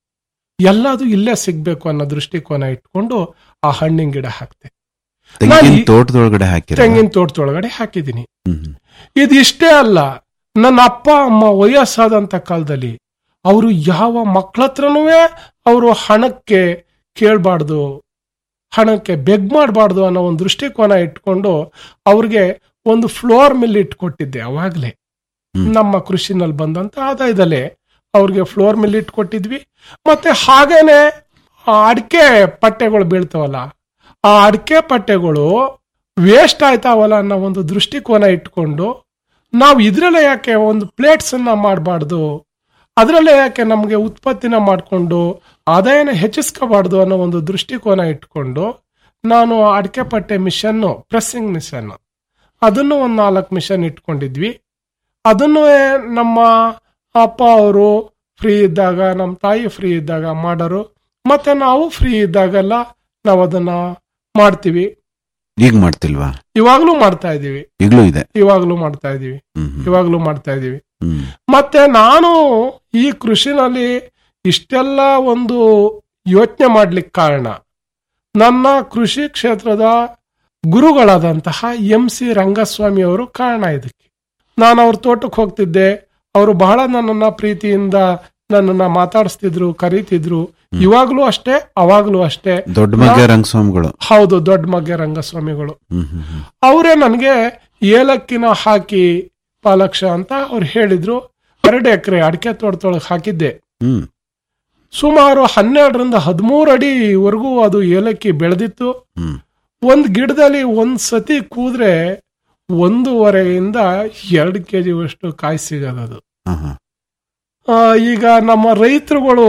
ಎಲ್ಲದು ಇಲ್ಲೇ ಸಿಗ್ಬೇಕು ಅನ್ನೋ ದೃಷ್ಟಿಕೋನ ಇಟ್ಕೊಂಡು ಆ ಹಣ್ಣಿನ ಗಿಡ ಹಾಕ್ತೆ ತೆಂಗಿನ ನಾನು ಈ- ತೋಟದೊಳಗಡೆ ಹಾಕಿರ ತೆಂಗಿನ ತೋಟದೊಳಗಡೆ ಹಾಕಿದ್ದೀನಿ ಹ್ಮ್ ಇದಿಷ್ಟೇ ಅಲ್ಲ ನನ್ನ ಅಪ್ಪ ಅಮ್ಮ ವಯಸ್ಸಾದಂತ ಕಾಲದಲ್ಲಿ ಅವರು ಯಾವ ಮಕ್ಳ ಹತ್ರನೂ ಅವರು ಹಣಕ್ಕೆ ಕೇಳಬಾರ್ದು ಹಣಕ್ಕೆ ಬೆಗ್ ಮಾಡಬಾರ್ದು ಅನ್ನೋ ಒಂದು ದೃಷ್ಟಿಕೋನ ಇಟ್ಕೊಂಡು ಅವ್ರಿಗೆ ಒಂದು ಫ್ಲೋರ್ ಮಿಲ್ ಇಟ್ಕೊಟ್ಟಿದ್ದೆ ಅವಾಗ್ಲೇ ನಮ್ಮ ಕೃಷಿನಲ್ಲಿ ಬಂದಂತ ಆದಾಯದಲ್ಲೇ ಅವ್ರಿಗೆ ಫ್ಲೋರ್ ಮಿಲ್ ಇಟ್ಕೊಟ್ಟಿದ್ವಿ ಮತ್ತೆ ಹಾಗೇನೆ ಆ ಅಡಿಕೆ ಪಟ್ಟೆಗಳು ಬೀಳ್ತಾವಲ್ಲ ಆ ಅಡಿಕೆ ಪಟ್ಟೆಗಳು ವೇಸ್ಟ್ ಆಯ್ತಾವಲ್ಲ ಅನ್ನೋ ಒಂದು ದೃಷ್ಟಿಕೋನ ಇಟ್ಕೊಂಡು ನಾವು ಇದ್ರಲ್ಲೇ ಯಾಕೆ ಒಂದು ಪ್ಲೇಟ್ಸ್ ಅನ್ನ ಮಾಡಬಾರ್ದು ಅದರಲ್ಲೇ ಯಾಕೆ ನಮಗೆ ಉತ್ಪತ್ತಿನ ಮಾಡಿಕೊಂಡು ಆದಾಯನ ಹೆಚ್ಚಿಸ್ಕೋಬಾರ್ದು ಅನ್ನೋ ಒಂದು ದೃಷ್ಟಿಕೋನ ಇಟ್ಕೊಂಡು ನಾನು ಅಡಿಕೆ ಪಟ್ಟೆ ಮಿಷನ್ನು ಪ್ರೆಸ್ಸಿಂಗ್ ಮಿಷನ್ ಅದನ್ನು ಒಂದು ನಾಲ್ಕು ಮಿಷನ್ ಇಟ್ಕೊಂಡಿದ್ವಿ ಅದನ್ನು ನಮ್ಮ ಅಪ್ಪ ಅವರು ಫ್ರೀ ಇದ್ದಾಗ ನಮ್ಮ ತಾಯಿ ಫ್ರೀ ಇದ್ದಾಗ ಮಾಡೋರು ಮತ್ತೆ ನಾವು ಫ್ರೀ ಇದ್ದಾಗೆಲ್ಲ ನಾವು ಅದನ್ನ ಮಾಡ್ತೀವಿ ಈಗ ಮಾಡ್ತಿಲ್ವಾ ಇವಾಗ್ಲೂ ಮಾಡ್ತಾ ಇದೀವಿ ಈಗ್ಲೂ ಇದೆ ಇವಾಗ್ಲೂ ಮಾಡ್ತಾ ಇದೀವಿ ಹ್ಮ್ ಹ್ಮ್. ಇವಾಗ್ಲೂ ಮಾಡ್ತಾ ಇದೀವಿ ಹ್ಮ್ ಮತ್ತೆ ನಾನು ಈ ಕೃಷಿನಲ್ಲಿ ಇಷ್ಟೆಲ್ಲ ಒಂದು ಯೋಚನೆ ಮಾಡ್ಲಿಕ್ಕೆ ಕಾರಣ ನನ್ನ ಕೃಷಿ ಕ್ಷೇತ್ರದ ಗುರುಗಳಾದಂತಹ ಎಂ ಸಿ ರಂಗಸ್ವಾಮಿ ಅವರು ಕಾರಣ ಇದಕ್ಕೆ ನಾನು ಅವ್ರ ತೋಟಕ್ಕೆ ಹೋಗ್ತಿದ್ದೆ ಅವರು ಬಹಳ ನನ್ನನ್ನ ಪ್ರೀತಿಯಿಂದ ನನ್ನನ್ನ ಮಾತಾಡಿಸ್ತಿದ್ರು ಕರೀತಿದ್ರು ಇವಾಗ್ಲೂ ಅಷ್ಟೇ ಅವಾಗ್ಲೂ ಅಷ್ಟೇ ದೊಡ್ಡ ಮಗ್ಗೆ ರಂಗಸ್ವಾಮಿಗಳು ಹೌದು ದೊಡ್ಡ ಮಗ್ಗೆ ರಂಗಸ್ವಾಮಿಗಳು ಹ್ಮ್ ಹ್ಮ್ ಹ್ಮ್. ಅವರೇ ನನಗೆ ಏಲಕ್ಕಿನ ಹಾಕಿ ಪಾಲಕ್ಷ ಅಂತ ಅವ್ರು ಹೇಳಿದ್ರು ಎರಡು ಎಕರೆ ಅಡಿಕೆ ತೋಟದೊಳಗೆ ಹಾಕಿದ್ದೆ ಹ್ಮ್ ಸುಮಾರು ಹನ್ನೆರಡರಿಂದ ಹದಿಮೂರು ಅಡಿವರೆಗೂ ಅದು ಏಲಕ್ಕಿ ಬೆಳೆದಿತ್ತು ಹ್ಮ್ ಒಂದ್ ಗಿಡದಲ್ಲಿ ಒಂದ್ ಸತಿ ಕೂದ್ರೆ ಒಂದೂವರೆಯಿಂದ ಎರಡು ಕೆ ಅಷ್ಟು ಕಾಯಿ ಸಿಗೋದದು ಹಾ ಹಾ ಆ, ಈಗ ನಮ್ಮ ರೈತರುಗಳು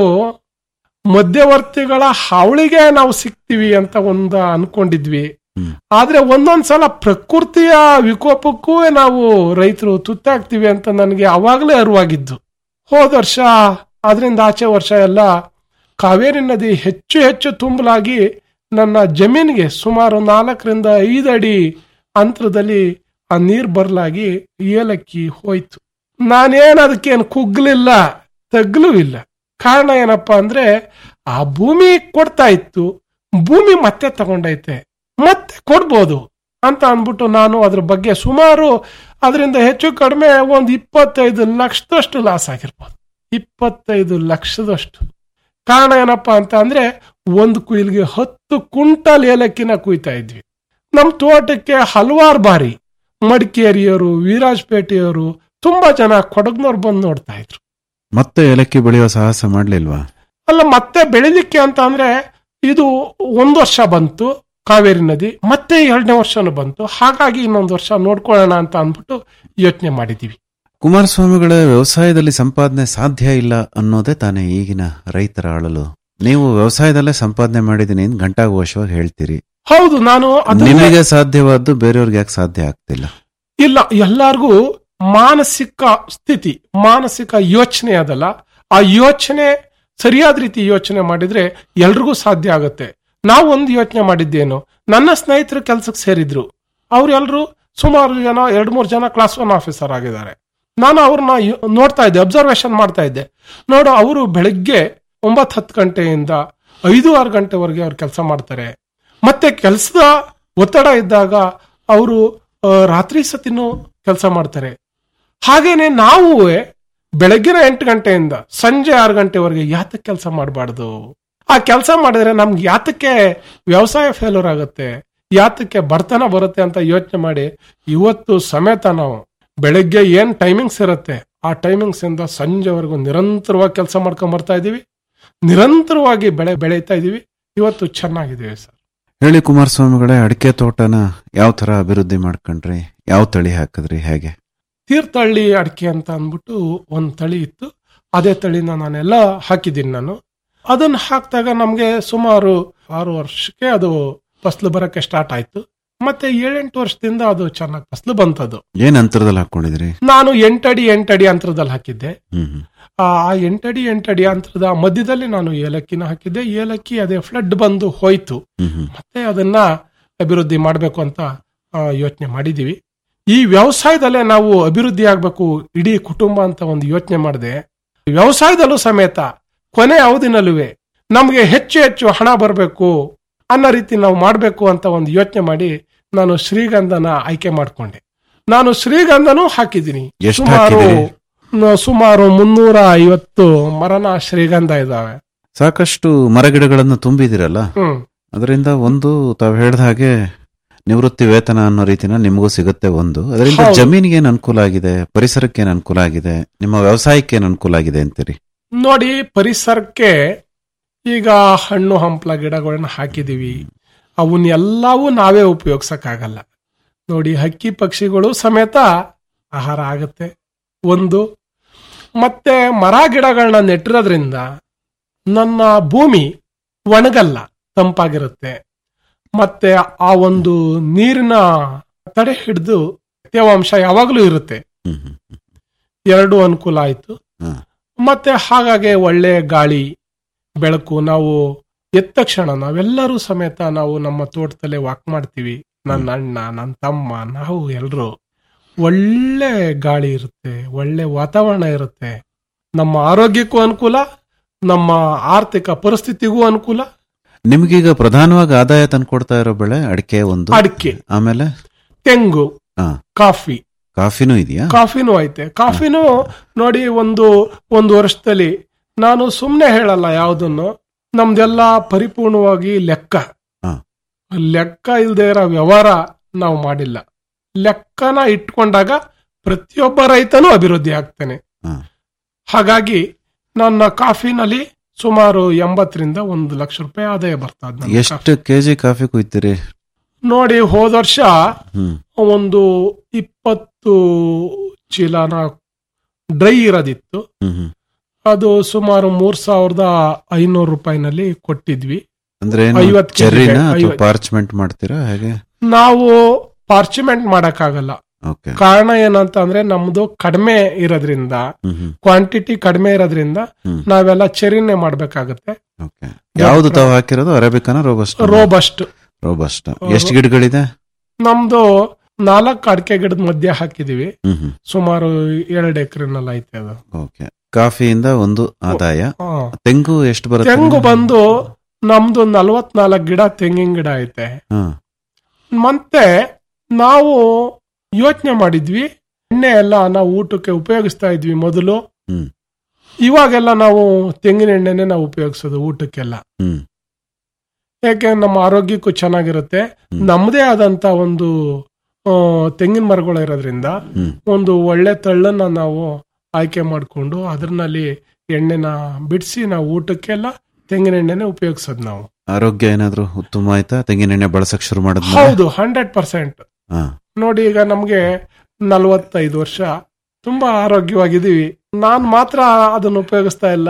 ಮಧ್ಯವರ್ತಿಗಳ ಹಾವಳಿಗೆ ನಾವು ಸಿಗ್ತೀವಿ ಅಂತ ಒಂದು ಅನ್ಕೊಂಡಿದ್ವಿ ಆದ್ರೆ ಒಂದೊಂದ್ ಸಲ ಪ್ರಕೃತಿಯ ವಿಕೋಪಕ್ಕೂ ನಾವು ರೈತರು ತುತ್ತಾಗ್ತೀವಿ ಅಂತ ನನಗೆ ಅವಾಗಲೇ ಅರಿವಾಗಿದ್ದು ಹೋದ ವರ್ಷ ಅದರಿಂದ ಆಚೆ ವರ್ಷ ಎಲ್ಲ ಕಾವೇರಿ ನದಿ ಹೆಚ್ಚು ಹೆಚ್ಚು ತುಂಬಲಾಗಿ ನನ್ನ ಜಮೀನಿಗೆ ಸುಮಾರು ನಾಲ್ಕರಿಂದ ಐದು ಅಡಿ ಅಂತರದಲ್ಲಿ ಆ ನೀರು ಬರಲಾಗಿ ಏಲಕ್ಕಿ ಹೋಯ್ತು ನಾನೇನು ಅದಕ್ಕೇನು ಕುಗ್ಲಿಲ್ಲ ತಗ್ಲೂ ಇಲ್ಲ ಕಾರಣ ಏನಪ್ಪಾ ಅಂದ್ರೆ ಆ ಭೂಮಿ ಕೊಡ್ತಾ ಇತ್ತು ಭೂಮಿ ಮತ್ತೆ ತಗೊಂಡೈತೆ ಮತ್ತೆ ಕೊಡ್ಬೋದು ಅಂತ ಅಂದ್ಬಿಟ್ಟು ನಾನು ಅದ್ರ ಬಗ್ಗೆ ಸುಮಾರು ಅದರಿಂದ ಹೆಚ್ಚು ಕಡಿಮೆ ಒಂದು ಇಪ್ಪತ್ತೈದು ಲಕ್ಷದಷ್ಟು ಲಾಸ್ ಆಗಿರ್ಬೋದು ಇಪ್ಪತ್ತೈದು ಲಕ್ಷದಷ್ಟು ಕಾರಣ ಏನಪ್ಪಾ ಅಂತ ಅಂದ್ರೆ ಒಂದು ಕುಯಿಲ್ಗೆ ಹತ್ತು ಕುಂಟಲ್ ಏಲಕ್ಕಿನ ಕುಯ್ತಾ ಇದ್ವಿ ನಮ್ಮ ತೋಟಕ್ಕೆ ಹಲವಾರು ಬಾರಿ ಮಡಿಕೇರಿಯವರು ವೀರಾಜಪೇಟೆಯವರು ತುಂಬಾ ಜನ ಕೊಡಗ್ನವ್ರು ಬಂದು ನೋಡ್ತಾ ಇದ್ರು ಮತ್ತೆ ಏಲಕ್ಕಿ ಬೆಳೆಯೋ ಸಾಹಸ ಮಾಡ್ಲಿಲ್ವಾ ಅಲ್ಲ ಮತ್ತೆ ಬೆಳಿಲಿಕ್ಕೆ ಅಂತ ಅಂದ್ರೆ ಇದು ಒಂದು ವರ್ಷ ಬಂತು ಕಾವೇರಿ ನದಿ ಮತ್ತೆ ಎರಡನೇ ವರ್ಷನೂ ಬಂತು ಹಾಗಾಗಿ ಇನ್ನೊಂದು ವರ್ಷ ನೋಡ್ಕೊಳ್ಳೋಣ ಅಂತ ಅಂದ್ಬಿಟ್ಟು ಯೋಚನೆ ಮಾಡಿದೀವಿ ಕುಮಾರಸ್ವಾಮಿಗಳ ವ್ಯವಸಾಯದಲ್ಲಿ ಸಂಪಾದನೆ ಸಾಧ್ಯ ಇಲ್ಲ ಅನ್ನೋದೇ ತಾನೇ ಈಗಿನ ರೈತರ ಅಳಲು ನೀವು ವ್ಯವಸಾಯದಲ್ಲೇ ಸಂಪಾದನೆ ಮಾಡಿದೀನಿ ಅಂತ ಗಂಟಾಘೋಷವಾಗಿ ಹೇಳ್ತೀರಿ ಹೌದು ನಾನು ಅದನ್ನೇ- ನಿಮಗೆ ಸಾಧ್ಯವಾದ್ದು ಬೇರೆಯವ್ರಿಗೆ ಯಾಕೆ ಸಾಧ್ಯ ಆಗ್ತಿಲ್ಲ ಇಲ್ಲ ಎಲ್ಲಾರ್ಗೂ ಮಾನಸಿಕ ಸ್ಥಿತಿ ಮಾನಸಿಕ ಯೋಚನೆ ಅದಲ್ಲ ಆ ಯೋಚನೆ ಸರಿಯಾದ ರೀತಿ ಯೋಚನೆ ಮಾಡಿದ್ರೆ ಎಲ್ರಿಗೂ ಸಾಧ್ಯ ಆಗುತ್ತೆ ನಾವು ಒಂದು ಯೋಚನೆ ಮಾಡಿದ್ದೇನು ನನ್ನ ಸ್ನೇಹಿತರು ಕೆಲ್ಸಕ್ಕೆ ಸೇರಿದ್ರು ಅವ್ರೆಲ್ರು ಸುಮಾರು ಜನ ಎರಡ್ ಮೂರು ಜನ ಕ್ಲಾಸ್ ಒನ್ ಆಫೀಸರ್ ಆಗಿದ್ದಾರೆ ನಾನು ಅವ್ರನ್ನ ಯೋ- ನೋಡ್ತಾ ಇದ್ದೆ ಅಬ್ಸರ್ವೇಷನ್ ಮಾಡ್ತಾ ಇದ್ದೆ ನೋಡು ಅವರು ಬೆಳಗ್ಗೆ ಒಂಬತ್ತು ಹತ್ತು ಗಂಟೆಯಿಂದ ಐದು ಆರು ಗಂಟೆವರೆಗೆ ಅವ್ರು ಕೆಲಸ ಮಾಡ್ತಾರೆ ಮತ್ತೆ ಕೆಲಸದ ಒತ್ತಡ ಇದ್ದಾಗ ಅವರು ರಾತ್ರಿ ಸತಿನೂ ಕೆಲಸ ಮಾಡ್ತಾರೆ ಹಾಗೇನೆ ನಾವು ಬೆಳಗ್ಗಿನ ಎಂಟು ಗಂಟೆಯಿಂದ ಸಂಜೆ ಆರು ಗಂಟೆವರೆಗೆ ಯಾತಕ್ಕೆ ಕೆಲಸ ಮಾಡಬಾರ್ದು ಆ ಕೆಲಸ ಮಾಡಿದ್ರೆ ನಮ್ಗೆ ಯಾತಕ್ಕೆ ವ್ಯವಸಾಯ ಫೇಲ್ಯೂರ್ ಆಗುತ್ತೆ ಯಾತಕ್ಕೆ ಬಡತನ ಬರುತ್ತೆ ಅಂತ ಯೋಚನೆ ಮಾಡಿ ಇವತ್ತು ಸಮೇತ ನಾವು ಬೆಳಗ್ಗೆ ಏನ್ ಟೈಮಿಂಗ್ಸ್ ಇರುತ್ತೆ ಆ ಟೈಮಿಂಗ್ಸ್ ಇಂದ ಸಂಜೆವರೆಗೂ ನಿರಂತರವಾಗಿ ಕೆಲಸ ಮಾಡ್ಕೊಂಡ್ ಬರ್ತಾ ಇದೀವಿ ನಿರಂತರವಾಗಿ ಬೆಳೆ ಬೆಳೀತಾ ಇದೀವಿ ಇವತ್ತು ಚೆನ್ನಾಗಿದ್ದೀವಿ ಸರ್ ಹೇಳಿ ಕುಮಾರಸ್ವಾಮಿಗಳೇ ಅಡಿಕೆ ತೋಟನ ಯಾವ ತರ ಅಭಿವೃದ್ಧಿ ಮಾಡ್ಕೊಂಡ್ರಿ ಯಾವ ತಳಿ ಹಾಕಿದ್ರಿ ಹೇಗೆ ತೀರ್ಥಹಳ್ಳಿ ಅಡಿಕೆ ಅಂತ ಅಂದ್ಬಿಟ್ಟು ಒಂದ್ ತಳಿ ಇತ್ತು ಅದೇ ತಳಿನ ನಾನೆಲ್ಲ ಹಾಕಿದ್ದೀನಿ ನಾನು ಅದನ್ನ ಹಾಕಿದಾಗ ನಮ್ಗೆ ಸುಮಾರು ಆರು ವರ್ಷಕ್ಕೆ ಅದು ಫಸ್ಲು ಬರಕ್ಕೆ ಸ್ಟಾರ್ಟ್ ಆಯ್ತು ಮತ್ತೆ ಏಳೆಂಟು ವರ್ಷದಿಂದ ಅದು ಚೆನ್ನಾಗಿ ಫಸ್ಲು ಬಂತದು ಏನ್ ಅಂತರದಲ್ಲಿ ಹಾಕೊಂಡಿದ್ರಿ ನಾನು ಎಂಟಡಿ ಎಂಟಡಿ ಅಂತರದಲ್ಲಿ ಹಾಕಿದ್ದೆ ಹ್ಮ್ ಹ್ಮ್. ಆ ಎಂಟಡಿ ಎಂಟಡಿ ಅಂತರದ ಮಧ್ಯದಲ್ಲಿ ನಾನು ಏಲಕ್ಕಿನ ಹಾಕಿದ್ದೆ ಏಲಕ್ಕಿ ಅದೇ ಫ್ಲಡ್ ಬಂದು ಹೋಯ್ತು ಹ್ಮ್ ಹ್ಮ್. ಮತ್ತೆ ಅದನ್ನ ಅಭಿವೃದ್ಧಿ ಮಾಡಬೇಕು ಅಂತ ಯೋಚನೆ ಮಾಡಿದೀವಿ ಈ ವ್ಯವಸಾಯದಲ್ಲೇ ನಾವು ಅಭಿವೃದ್ಧಿ ಆಗ್ಬೇಕು ಇಡೀ ಕುಟುಂಬ ಅಂತ ಒಂದು ಯೋಚನೆ ಮಾಡಿದೆ ವ್ಯವಸಾಯದಲ್ಲೂ ಸಮೇತ ಕೊನೆ ಅವಧಿನಲ್ಲೂ ನಮಗೆ ಹೆಚ್ಚು ಹೆಚ್ಚು ಹಣ ಬರಬೇಕು ಅನ್ನೋ ರೀತಿ ನಾವು ಮಾಡಬೇಕು ಅಂತ ಒಂದು ಯೋಚನೆ ಮಾಡಿ ನಾನು ಶ್ರೀಗಂಧನ ಆಯ್ಕೆ ಮಾಡ್ಕೊಂಡೆ ನಾನು ಶ್ರೀಗಂಧನೂ ಹಾಕಿದ್ದೀನಿ ಎಷ್ಟ್ ಸುಮಾರು ಹಾಕಿದಿರಿ? ನ- ಸುಮಾರು ಮುನ್ನೂರ ಐವತ್ತು ಮರನ ಶ್ರೀಗಂಧ ಇದಾವೆ ಸಾಕಷ್ಟು ಮರಗಿಡಗಳನ್ನು ತುಂಬಿದಿರಲ್ಲ ಹ್ಮ್ ಅದರಿಂದ ಒಂದು ತಾವು ಹೇಳ್ದ ಹಾಗೆ ನಿವೃತ್ತಿ ವೇತನ ಅನ್ನೋ ರೀತಿನ ನಿಮಗೂ ಸಿಗುತ್ತೆ ಒಂದು ಅದರಿಂದ ಹೌದು. ಜಮೀನಿಗೆ ಏನ್ ಅನುಕೂಲ ಆಗಿದೆ ಪರಿಸರಕ್ಕೆ ಏನ್ ಅನುಕೂಲ ಆಗಿದೆ ನಿಮ್ಮ ವ್ಯವಸಾಯಕ್ಕೆ ಏನ್ ಅನುಕೂಲ ಆಗಿದೆ ಅಂತೀರಿ ನೋಡಿ ಪರಿಸರಕ್ಕೆ ಈಗ ಹಣ್ಣು ಹಂಪಲ ಗಿಡಗಳನ್ನ ಹಾಕಿದೀವಿ ಅವನ್ನೆಲ್ಲವೂ ನಾವೇ ಉಪಯೋಗಿಸಕ್ಕಾಗಲ್ಲ ನೋಡಿ ಹಕ್ಕಿ ಪಕ್ಷಿಗಳು ಸಮೇತ ಆಹಾರ ಆಗುತ್ತೆ ಒಂದು ಮತ್ತೆ ಮರ ಗಿಡಗಳನ್ನ ನೆಟ್ಟಿರೋದ್ರಿಂದ ನನ್ನ ಭೂಮಿ ಒಣಗಲ್ಲ ತಂಪಾಗಿರುತ್ತೆ ಮತ್ತೆ ಆ ಒಂದು ನೀರಿನ ತಡೆ ಹಿಡಿದು ತೇವಾಂಶ ಯಾವಾಗಲೂ ಇರುತ್ತೆ ಎರಡು ಅನುಕೂಲ ಆಯ್ತು ಮತ್ತೆ ಹಾಗಾಗಿ ಒಳ್ಳೆ ಗಾಳಿ ಬೆಳಕು ನಾವು ಎದ್ದ ತಕ್ಷಣ ನಾವೆಲ್ಲರೂ ಸಮೇತ ನಾವು ನಮ್ಮ ತೋಟದಲ್ಲೇ ವಾಕ್ ಮಾಡ್ತೀವಿ ನನ್ನ ಅಣ್ಣ ನನ್ನ ತಮ್ಮ ನಾವು ಎಲ್ರು ಒಳ್ಳೆ ಗಾಳಿ ಇರುತ್ತೆ ಒಳ್ಳೆ ವಾತಾವರಣ ಇರುತ್ತೆ ನಮ್ಮ ಆರೋಗ್ಯಕ್ಕೂ ಅನುಕೂಲ ನಮ್ಮ ಆರ್ಥಿಕ ಪರಿಸ್ಥಿತಿಗೂ ಅನುಕೂಲ ನಿಮ್ಗೀಗ ಪ್ರಧಾನವಾಗಿ ಆದಾಯ ತಂದ್ಕೊಡ್ತಾ ಇರೋ ಬೆಳೆ ಅಡಿಕೆ ಒಂದು ಅಡಿಕೆ. ಆಮೇಲೆ ತೆಂಗು ಹಾ ಕಾಫಿ ಕಾಫಿನೂ ಇದೆಯಾ ಕಾಫಿನೂ ಐತೆ ಕಾಫಿನೂ ನೋಡಿ ಒಂದು ಒಂದು ವರ್ಷದಲ್ಲಿ ನಾನು ಸುಮ್ಮನೆ ಹೇಳಲ್ಲ ಯಾವುದನ್ನು ನಮ್ದೆಲ್ಲ ಪರಿಪೂರ್ಣವಾಗಿ ಲೆಕ್ಕ ಹಾ. ಲೆಕ್ಕ ಇಲ್ಲದೆ ಇರೋ ವ್ಯವಹಾರ ನಾವು ಮಾಡಿಲ್ಲ ಲೆಕ್ಕನ ಇಟ್ಕೊಂಡಾಗ ಪ್ರತಿಯೊಬ್ಬ ರೈತನೂ ಅಭಿವೃದ್ಧಿ ಆಗ್ತಾನೆ ಹಾ. ಹಾಗಾಗಿ ನನ್ನ ಕಾಫಿನಲ್ಲಿ ಸುಮಾರು ಎಂಬತ್ತರಿಂದ ಒಂದು ಲಕ್ಷ ರೂಪಾಯಿ ಆದಾಯ ಬರ್ತಾ ಇದ್ದ ನನ್ನ ಕಾಫಿ. ಎಷ್ಟು ಕೆಜಿ ಕಾಫಿ ಕುಯ್ತೀರಿ ನೋಡಿ ಹೋದ ವರ್ಷ ಹ್ಮ್ ಒಂದು ಇಪ್ಪತ್ತು ಚೀಲನ ಡ್ರೈ ಇರೋದಿತ್ತು ಹ್ಮ್ ಹ್ಮ್ ಅದು ಸುಮಾರು ಮೂರ್ ಸಾವಿರದ ಐನೂರು ರೂಪಾಯಿನಲ್ಲಿ ಕೊಟ್ಟಿದ್ವಿ ಅಂದ್ರೆ ಐವತ್ತು ಕೆಜಿಗೆ ಚೆರ್ರಿನ ಅಥವಾ ಐವತ್ತು. ಪಾರ್ಚ್ಮೆಂಟ್ ಮಾಡ್ತೀರಾ ಹೇಗೆ ನಾವು ಪಾರ್ಚಿಮೆಂಟ್ ಮಾಡಕ್ಕಾಗಲ್ಲ ಓಕೆ ಕಾರಣ ಏನಂತ ಅಂದ್ರೆ ನಮ್ದು ಕಡಿಮೆ ಇರೋದ್ರಿಂದ ಹ್ಮ್ ಹ್ಮ್ ಕ್ವಾಂಟಿಟಿ ಕಡಿಮೆ ಇರೋದ್ರಿಂದ ಹ್ಮ್. ನಾವೆಲ್ಲ ಚೆರಿನೇ ಮಾಡ್ಬೇಕಾಗತ್ತೆ ಓಕೆ ಯಾವ್ದು ತಾವು ಹಾಕಿರೋದು ಅರೇಬಿಕನ ರೋಬಸ್ಟ್ ರೋಬಸ್ಟ್ ರೋಬಸ್ಟ್ ಎಷ್ಟು ಗಿಡಗಳಿದೆ ನಮ್ದು ನಾಲ್ಕು ಅಡಿಕೆ ಗಿಡದ ಮಧ್ಯೆ ಹಾಕಿದೀವಿ ಹ್ಮ್ ಹ್ಮ್ ಸುಮಾರು ಎರಡು ಎಕರೆನಲ್ಲಿ ಐತೆ ಅದು ಓಕೆ ಕಾಫಿಯಿಂದ ಒಂದು ಆದಾಯ ಹಾ. ತೆಂಗು ಎಷ್ಟು ಬರುತ್ತೆ ತೆಂಗು ಬಂದು ನಮ್ದು ನಲ್ವತ್ನಾಲ್ಕು ಗಿಡ ತೆಂಗಿನ ಗಿಡ ಐತೆ ಹಾ ಮತ್ತೆ ನಾವು ಯೋಚನೆ ಮಾಡಿದ್ವಿ ಎಣ್ಣೆ ಎಲ್ಲ ನಾವು ಊಟಕ್ಕೆ ಉಪಯೋಗಿಸ್ತಾ ಇದ್ವಿ ಮೊದಲು ಹ್ಮ್ ಇವಾಗೆಲ್ಲ ನಾವು ತೆಂಗಿನ ಎಣ್ಣೆನೆ ನಾವು ಉಪಯೋಗಿಸೋದು ಊಟಕ್ಕೆಲ್ಲ ಹ್ಮ್ ಯಾಕೆ ನಮ್ಮ ಆರೋಗ್ಯಕ್ಕೂ ಚೆನ್ನಾಗಿರುತ್ತೆ ನಮ್ಮದೇ ಆದಂತ ಒಂದು ಆ, ತೆಂಗಿನ ಮರಗಳು ಇರೋದ್ರಿಂದ ಹ್ಮ್. ಒಂದು ಒಳ್ಳೆ ತಳ್ಳನ್ನ ನಾವು ಆಯ್ಕೆ ಮಾಡಿಕೊಂಡು ಅದ್ರಲ್ಲಿ ಎಣ್ಣೆನ ಬಿಡಿಸಿ ನಾವು ಊಟಕ್ಕೆಲ್ಲ ತೆಂಗಿನ ಎಣ್ಣೆನೆ ಉಪಯೋಗಿಸೋದು ನಾವು ಆರೋಗ್ಯ ಏನಾದ್ರು ಉತ್ತಮ ಆಯ್ತಾ ತೆಂಗಿನೆಣ್ಣೆ ಬಳಸಕ್ ಶುರು ಮಾಡಿದ್ಮೇಲೆ ಹೌದು ಹಂಡ್ರೆಡ್ ಪರ್ಸೆಂಟ್ ಹಾ ನೋಡಿ ಈಗ ನಮ್ಗೆ ನಲವತ್ತೈದು ವರ್ಷ ತುಂಬಾ ಆರೋಗ್ಯವಾಗಿದ್ದೀವಿ ನಾನ್ ಮಾತ್ರ ಅದನ್ನ ಉಪಯೋಗಿಸ್ತಾ ಇಲ್ಲ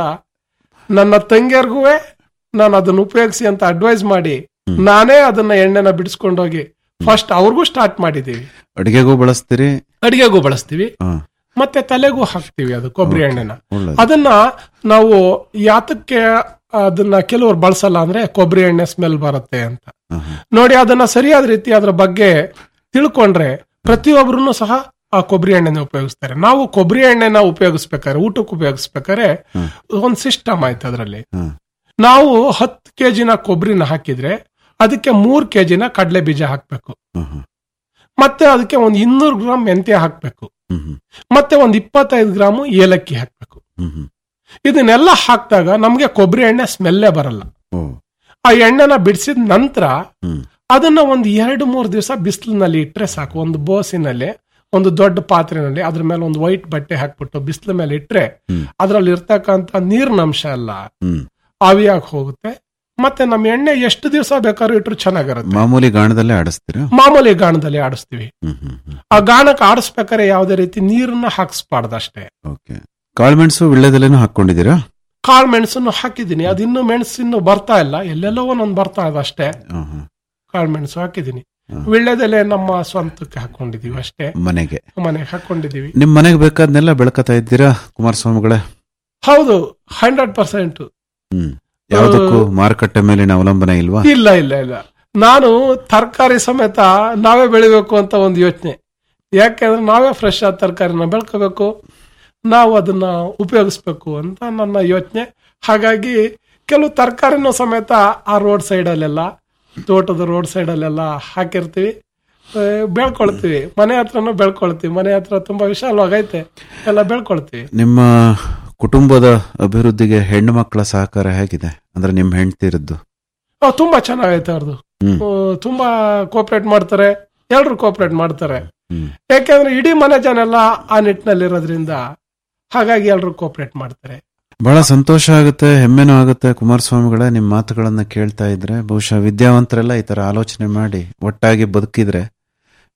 ನನ್ನ ತಂಗಿಯರ್ಗೂ ನಾನು ಅದನ್ನ ಉಪಯೋಗಿಸಿ ಅಂತ ಅಡ್ವೈಸ್ ಮಾಡಿ ನಾನೇ ಅದನ್ನ ಎಣ್ಣೆನ ಬಿಡಿಸ್ಕೊಂಡೋಗಿ ಫಸ್ಟ್ ಅವ್ರಿಗೂ ಸ್ಟಾರ್ಟ್ ಮಾಡಿದೀವಿ ಅಡಿಗೆಗೂ ಬಳಸ್ತೀರಿ ಅಡಿಗೆಗೂ ಬಳಸ್ತೀವಿ ಹಾ ಮತ್ತೆ ತಲೆಗೂ ಹಾಕ್ತಿವಿ ಅದು ಕೊಬ್ಬರಿ ಎಣ್ಣೆನ ಒಳ್ಳೇದು ಅದನ್ನ ನಾವು ಯಾತಕ್ಕೆ ಅದನ್ನ ಕೆಲವರು ಬಳಸಲ್ಲ ಅಂದ್ರೆ ಕೊಬ್ಬರಿ ಎಣ್ಣೆ ಸ್ಮೆಲ್ ಬರುತ್ತೆ ಅಂತ ಹಾ, ಹಾ. ನೋಡಿ ಅದನ್ನ ಸರಿಯಾದ ರೀತಿ ಅದ್ರ ಬಗ್ಗೆ ತಿಳ್ಕೊಂಡ್ರೆ ಪ್ರತಿಯೊಬ್ಬರು ಸಹ ಆ ಕೊಬ್ಬರಿ ಎಣ್ಣೆನ ಉಪಯೋಗಿಸ್ತಾರೆ ನಾವು ಕೊಬ್ಬರಿ ಎಣ್ಣೆನ ಉಪಯೋಗಿಸ್ಬೇಕಾದ್ರೆ ಊಟಕ್ಕೆ ಉಪಯೋಗಿಸ್ಬೇಕಾದ್ರೆ ಒಂದ್ ಸಿಸ್ಟಮ್ ಆಯ್ತು ಅದರಲ್ಲಿ ಹಾ. ನಾವು ಹತ್ತು ಕೆಜಿನ ಕೊಬ್ಬರಿನ ಹಾಕಿದ್ರೆ ಅದಕ್ಕೆ ಮೂರ್ ಕೆಜಿನ ಕಡಲೆ ಬೀಜ ಹಾಕ್ಬೇಕು ಹಾ, ಹಾ. ಮತ್ತೆ ಅದಕ್ಕೆ ಒಂದ್ ಇನ್ನೂರು ಗ್ರಾಮ್ ಮೆಂತ್ಯ ಹಾಕ್ಬೇಕು ಹ್ಮ್ ಹ್ಮ್ ಮತ್ತೆ ಒಂದ್ ಇಪ್ಪತ್ತೈದು ಗ್ರಾಮು ಏಲಕ್ಕಿ ಹಾಕ್ಬೇಕು ಹ್ಮ್ ಹ್ಮ್ ಇದನ್ನೆಲ್ಲ ಹಾಕಿದಾಗ ನಮ್ಗೆ ಕೊಬ್ಬರಿ ಎಣ್ಣೆ ಸ್ಮೆಲ್ಲೇ ಬರಲ್ಲ ಓ ಆ ಎಣ್ಣೆನ ಬಿಡಿಸಿದ ನಂತರ ಹ್ಮ್ ಅದನ್ನ ಒಂದು ಎರಡು ಮೂರು ದಿವಸ ಬಿಸಿಲಿನಲ್ಲಿ ಇಟ್ರೆ ಸಾಕು ಒಂದು ಬೋಸಿನಲ್ಲಿ ಒಂದು ದೊಡ್ಡ ಪಾತ್ರೆನಲ್ಲಿ ಅದ್ರ ಮೇಲೆ ಒಂದು ವೈಟ್ ಬಟ್ಟೆ ಹಾಕ್ಬಿಟ್ಟು ಬಿಸಿಲ ಮೇಲೆ ಇಟ್ರೆ ಹ್ಮ್. ಅದ್ರಲ್ಲಿ ಇರ್ತಕ್ಕಂತ ನೀರಿನ ಅಂಶ ಎಲ್ಲ ಹ್ಮ್ ಆವಿಯಾಗಿ ಹೋಗುತ್ತೆ ಮತ್ತೆ ನಮ್ಮ ಎಣ್ಣೆ ಎಷ್ಟು ದಿವಸ ಬೇಕಾದ್ರೂ ಇಟ್ರು ಚೆನ್ನಾಗಿರುತ್ತೆ ಮಾಮೂಲಿ ಗಾಣದಲ್ಲೇ ಆಡಿಸ್ತೀರಾ ಮಾಮೂಲಿ ಗಾಣದಲ್ಲಿ ಆಡಿಸ್ತೀವಿ ಹ್ಮ್ ಹ್ಮ್ ಹ್ಮ್ ಆ ಗಾಣಕ್ಕೆ ಆಡಿಸ್ಬೇಕಾದ್ರೆ ಯಾವುದೇ ರೀತಿ ನೀರನ್ನ ಹಾಕ್ಸ್ಬಾರ್ದು ಅಷ್ಟೇ ಓಕೆ ಕಾಳುಮೆಣಸು ವಿಳ್ಳೆದೆಲೆನೂ ಹಾಕೊಂಡಿದ್ದೀರಾ ಕಾಳು ಮೆಣಸನ್ನು ಹಾಕಿದ್ದೀನಿ ಅದಿನ್ನು ಮೆಣಸು ಇನ್ನು ಬರ್ತಾ ಇಲ್ಲ ಎಲ್ಲೆಲ್ಲೋ ಒಂದೊಂದು ಬರ್ತಾ ಇದೆ ಅಷ್ಟೇ ಹಾ, ಹಾ. ಕಾಳು ಮೆಣಸು ಹಾಕಿದ್ದೀನಿ ವಿಳ್ಳೆದೆಲೆ ನಮ್ಮ ಸ್ವಂತಕ್ಕೆ ಹಾಕೊಂಡಿದೀವಿ ಅಷ್ಟೇ ಮನೆಗೆ ಮನೆಗೆ ಹಾಕೊಂಡಿದೀವಿ ನಿಮ್ ಮನೆಗೆ ಬೇಕಾದ್ನೆಲ್ಲ ಬೆಳಕತಾ ಇದ್ದೀರಾ ಕುಮಾರಸ್ವಾಮಿಗಳೇ ಹೌದು ಹಂಡ್ರೆಡ್ ಪರ್ಸೆಂಟ್ ಹ್ಮ್ ಯಾವ್ದಕ್ಕೂ ಮಾರುಕಟ್ಟೆ ಮೇಲಿನ ಅವಲಂಬನೆ ಇಲ್ವಾ ಇಲ್ಲ ಇಲ್ಲ ಇಲ್ಲ ನಾನು ತರಕಾರಿ ಸಮೇತ ನಾವೇ ಬೆಳಿಬೇಕು ಅಂತ ಒಂದು ಯೋಚನೆ ಯಾಕೆಂದ್ರೆ ನಾವೇ ಫ್ರೆಶ್ ಆದ ತರಕಾರಿನ ಬೆಳ್ಕೋಬೇಕು ನಾವು ಅದನ್ನ ಉಪಯೋಗಿಸ್ಬೇಕು ಅಂತ ನನ್ನ ಯೋಚನೆ ಹಾಗಾಗಿ ಕೆಲವು ತರಕಾರಿನೂ ಸಮೇತ ಆ ರೋಡ್ ಸೈಡಲ್ಲೆಲ್ಲ ತೋಟದ ರೋಡ್ ಸೈಡಲ್ಲೆಲ್ಲ ಹಾಕಿರ್ತೀವಿ ಆ, ಬೆಳ್ಕೊಳ್ತೀವಿ ಮನೆ ಹತ್ರನೂ ಬೆಳ್ಕೊಳ್ತೀವಿ ಮನೆ ಹತ್ರ ತುಂಬಾ ವಿಶಾಲವಾಗೈತೆ ಎಲ್ಲ ಬೆಳ್ಕೊಳ್ತೀವಿ ನಿಮ್ಮ ಕುಟುಂಬದ ಅಭಿವೃದ್ಧಿಗೆ ಹೆಣ್ಣು ಮಕ್ಕಳ ಸಹಕಾರ ಹೇಗಿದೆ ಅಂದ್ರೆ ನಿಮ್ ಹೆಂಡ್ತಿರದ್ದು ಆ, ತುಂಬಾ ಚೆನ್ನಾಗೈತೆ ಅವ್ರದ್ದು ಹ್ಮ್. ತುಂಬಾ ಕೋಪರೇಟ್ ಮಾಡ್ತಾರೆ ಎಲ್ರು ಕೋಪರೇಟ್ ಮಾಡ್ತಾರೆ ಹ್ಮ್. ಯಾಕೆಂದ್ರೆ ಇಡೀ ಮನೆ ಜನ ಎಲ್ಲ ಆ ನಿಟ್ಟಿನಲ್ಲಿ ಇರೋದ್ರಿಂದ ಹಾಗಾಗಿ ಎಲ್ರು ಕೋಪರೇಟ್ ಮಾಡ್ತಾರೆ ಬಹಳ ಸಂತೋಷ ಆಗುತ್ತೆ ಹೆಮ್ಮೆನೂ ಆಗುತ್ತೆ ಕುಮಾರಸ್ವಾಮಿಗಳೇ ನಿಮ್ಮ ಮಾತುಗಳನ್ನ ಕೇಳ್ತಾ ಇದ್ರೆ ಬಹುಶಃ ವಿದ್ಯಾವಂತರೆಲ್ಲ ಈ ತರ ಆಲೋಚನೆ ಮಾಡಿ ಒಟ್ಟಾಗಿ ಬದುಕಿದ್ರೆ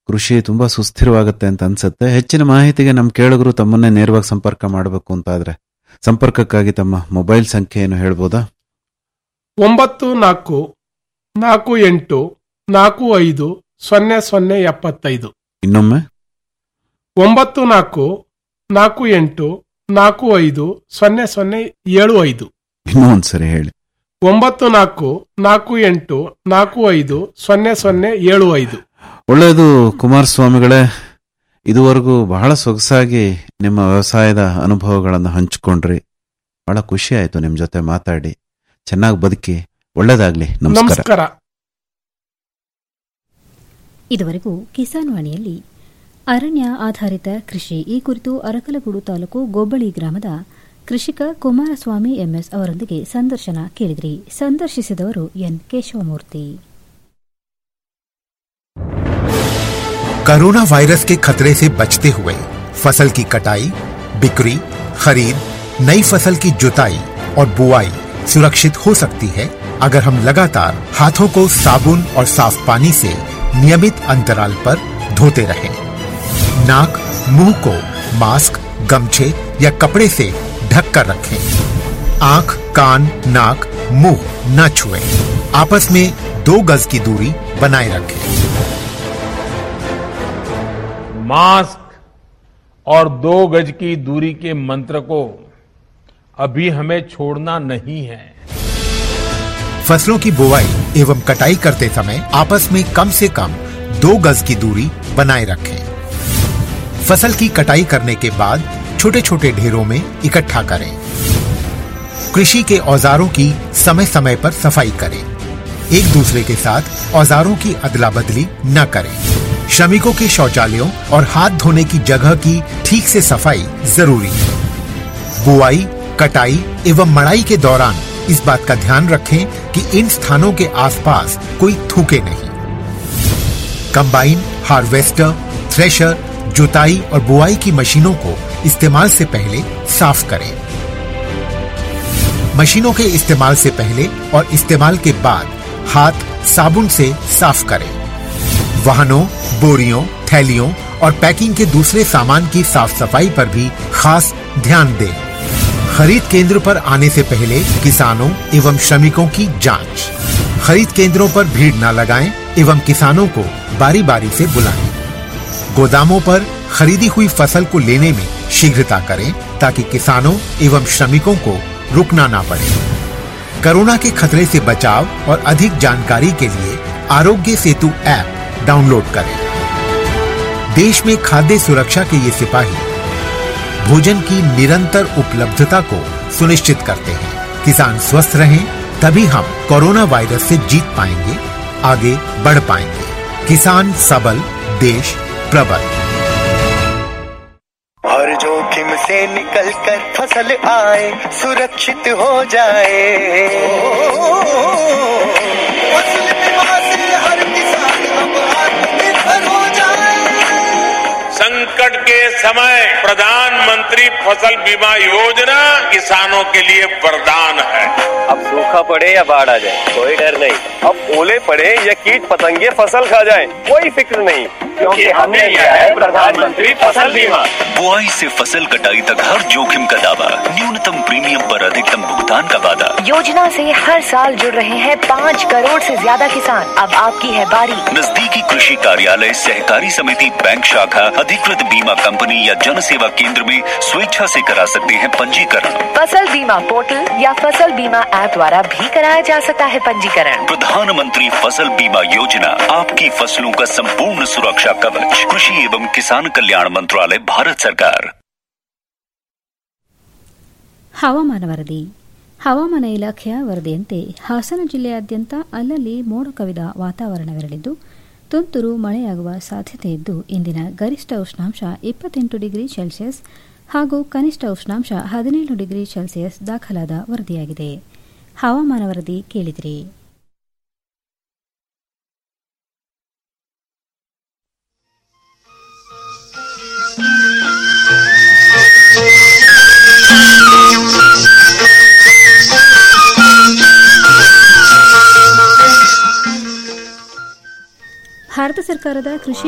ಕೃಷಿ ತುಂಬಾ ಸುಸ್ಥಿರವಾಗುತ್ತೆ ಅಂತ ಅನ್ಸುತ್ತೆ ಹೆಚ್ಚಿನ ಮಾಹಿತಿಗೆ ನಮ್ಮ ಕೇಳುಗರು ತಮ್ಮನ್ನೇ ನೇರವಾಗಿ ಸಂಪರ್ಕ ಮಾಡಬೇಕು ಅಂತಾದ್ರೆ ಸಂಪರ್ಕಕ್ಕಾಗಿ ತಮ್ಮ ಮೊಬೈಲ್ ಸಂಖ್ಯೆಯನ್ನು ಹೇಳ್ಬೋದಾ ಒಂಬತ್ತು ನಾಲ್ಕು ನಾಲ್ಕು ಎಂಟು ನಾಲ್ಕು ಐದು ಸೊನ್ನೆ ಸೊನ್ನೆ ಎಪ್ಪತ್ತೈದು ಇನ್ನೊಮ್ಮೆ ಒಂಬತ್ತು ನಾಲ್ಕು ನಾಲ್ಕು ಎಂಟು ನಾಲ್ಕು ಐದು ಸೊನ್ನೆ ಸೊನ್ನೆ ಏಳು ಐದು ಇನ್ನೂ ಒಂದ್ಸರಿ ಹೇಳಿ ಒಂಬತ್ತು ನಾಲ್ಕು ನಾಲ್ಕು ಎಂಟು ನಾಲ್ಕು ಐದು ಸೊನ್ನೆ ಸೊನ್ನೆ ಏಳು ಐದು ಒಳ್ಳೆಯದು ಕುಮಾರಸ್ವಾಮಿಗಳೇ ಇದುವರೆಗೂ ಬಹಳ ಸೊಗಸಾಗಿ ನಿಮ್ಮ ವ್ಯವಸಾಯದ ಅನುಭವಗಳನ್ನು ಹಂಚಿಕೊಂಡ್ರಿ ಬಹಳ ಖುಷಿ ಆಯ್ತು ನಿಮ್ ಜೊತೆ ಮಾತಾಡಿ ಚೆನ್ನಾಗಿ ಬದುಕಿ ಒಳ್ಳೇದಾಗ್ಲಿ ನಮಸ್ಕಾರ ನಮಸ್ಕಾರ ಇದುವರೆಗೂ ಕಿಸಾನ್ ವಾಣಿಯಲ್ಲಿ ಅರಣ್ಯ ಆಧಾರಿತ ಕೃಷಿ ಈ ಕುರಿತು ಅರಕಲಗೂಡು ತಾಲೂಕು ಗೊಬ್ಬಳಿ ಗ್ರಾಮದ ಕೃಷಿಕ ಕುಮಾರಸ್ವಾಮಿ ಎಂಎಸ್ ಅವರೊಂದಿಗೆ ಸಂದರ್ಶನ ಕೇಳಿದ್ರಿ ಸಂದರ್ಶಿಸಿದವರು ಎನ್ ಕೇಶವಮೂರ್ತಿ कोरोना वायरस के खतरे से बचते हुए फसल की कटाई बिक्री खरीद नई फसल की जुताई और बुआई सुरक्षित हो सकती है अगर हम लगातार हाथों को साबुन और साफ पानी से नियमित अंतराल पर धोते रहें। नाक मुंह को मास्क गमछे या कपड़े से ढक कर रखें आंख कान नाक मुंह न छुएं। आपस में दो गज की दूरी बनाए रखें मास्क और दो गज की दूरी के मंत्र को अभी हमें छोड़ना नहीं है फसलों की बुवाई एवं कटाई करते समय आपस में कम से कम दो गज की दूरी बनाए रखें फसल की कटाई करने के बाद छोटे छोटे ढेरों में इकट्ठा करें कृषि के औजारों की समय समय पर सफाई करें एक दूसरे के साथ औजारों की अदला बदली न करें श्रमिकों के शौचालयों और हाथ धोने की जगह की ठीक से सफाई जरूरी है बुआई कटाई एवं मड़ाई के दौरान इस बात का ध्यान रखें कि इन स्थानों के आसपास कोई थूके नहीं कंबाइन हार्वेस्टर थ्रेशर जुताई और बुआई की मशीनों को इस्तेमाल से पहले साफ करें मशीनों के इस्तेमाल से पहले और इस्तेमाल के बाद हाथ साबुन से साफ करें वाहनों बोरियों थैलियों और पैकिंग के दूसरे सामान की साफ सफाई पर भी खास ध्यान दें खरीद केंद्र पर आने से पहले किसानों एवं श्रमिकों की जांच खरीद केंद्रों पर भीड़ न लगाएं एवं किसानों को बारी बारी से बुलाएं गोदामों पर खरीदी हुई फसल को लेने में शीघ्रता करें ताकि किसानों एवं श्रमिकों को रुकना ना पड़े कोरोना के खतरे से बचाव और अधिक जानकारी के लिए आरोग्य सेतु ऐप डाउनलोड करें देश में खाद्य सुरक्षा के ये सिपाही भोजन की निरंतर उपलब्धता को सुनिश्चित करते हैं किसान स्वस्थ रहें तभी हम कोरोना वायरस से जीत पाएंगे आगे बढ़ पाएंगे किसान सबल देश प्रबल हर जोखिम से निकल कर फसल आए सुरक्षित हो जाए फसल बीमा से हर किसान अब आत्मनिर्भर हो जाए संकट के समय प्रधानमंत्री फसल बीमा योजना किसानों के लिए वरदान है अब सूखा पड़े या बाढ़ आ जाए कोई डर नहीं अब ओले पड़े या कीट पतंगे फसल खा जाए कोई फिक्र नहीं क्योंकि हमने लिया है प्रधानमंत्री फसल बीमा बुआई से फसल कटाई तक हर जोखिम का दावा न्यूनतम प्रीमियम पर अधिकतम भुगतान का वादा योजना से हर साल जुड़ रहे हैं पाँच करोड़ से ज्यादा किसान अब आपकी है बारी नजदीकी कृषि कार्यालय सहकारी समिति बैंक शाखा अधिकृत बीमा कंपनी या जन सेवा केंद्र में स्वेच्छा से करा सकते हैं पंजीकरण फसल बीमा पोर्टल या फसल बीमा ऐप द्वारा भी कराया जा सकता है पंजीकरण प्रधानमंत्री फसल बीमा योजना आपकी फसलों का संपूर्ण सुरक्षा कवच कृषि एवं किसान कल्याण मंत्रालय भारत सरकार ಹವಾಮಾನ ವರದಿ ಹವಾಮಾನ ಇಲಾಖೆಯ ವರದಿಯಂತೆ ಹಾಸನ ಜಿಲ್ಲೆಯಾದ್ಯಂತ ಅಲ್ಲಲ್ಲಿ ಮೋಡ ಕವಿದ ವಾತಾವರಣವಿರಲಿದ್ದು ತುಂತುರು ಮಳೆಯಾಗುವ ಸಾಧ್ಯತೆ ಇದ್ದು ಇಂದಿನ ಗರಿಷ್ಠ ಉಷ್ಣಾಂಶ ಇಪ್ಪತ್ತೆಂಟು ಡಿಗ್ರಿ ಸೆಲ್ಸಿಯಸ್ ಹಾಗೂ ಕನಿಷ್ಠ ಉಷ್ಣಾಂಶ ಹದಿನೇಳು ಡಿಗ್ರಿ ಸೆಲ್ಸಿಯಸ್ ದಾಖಲಾದ ವರದಿಯಾಗಿದೆ ಹವಾಮಾನ ವರದಿ ಕೇಳಿದಿರಿ ಭಾರತ ಸರ್ಕಾರದ ಕೃಷಿ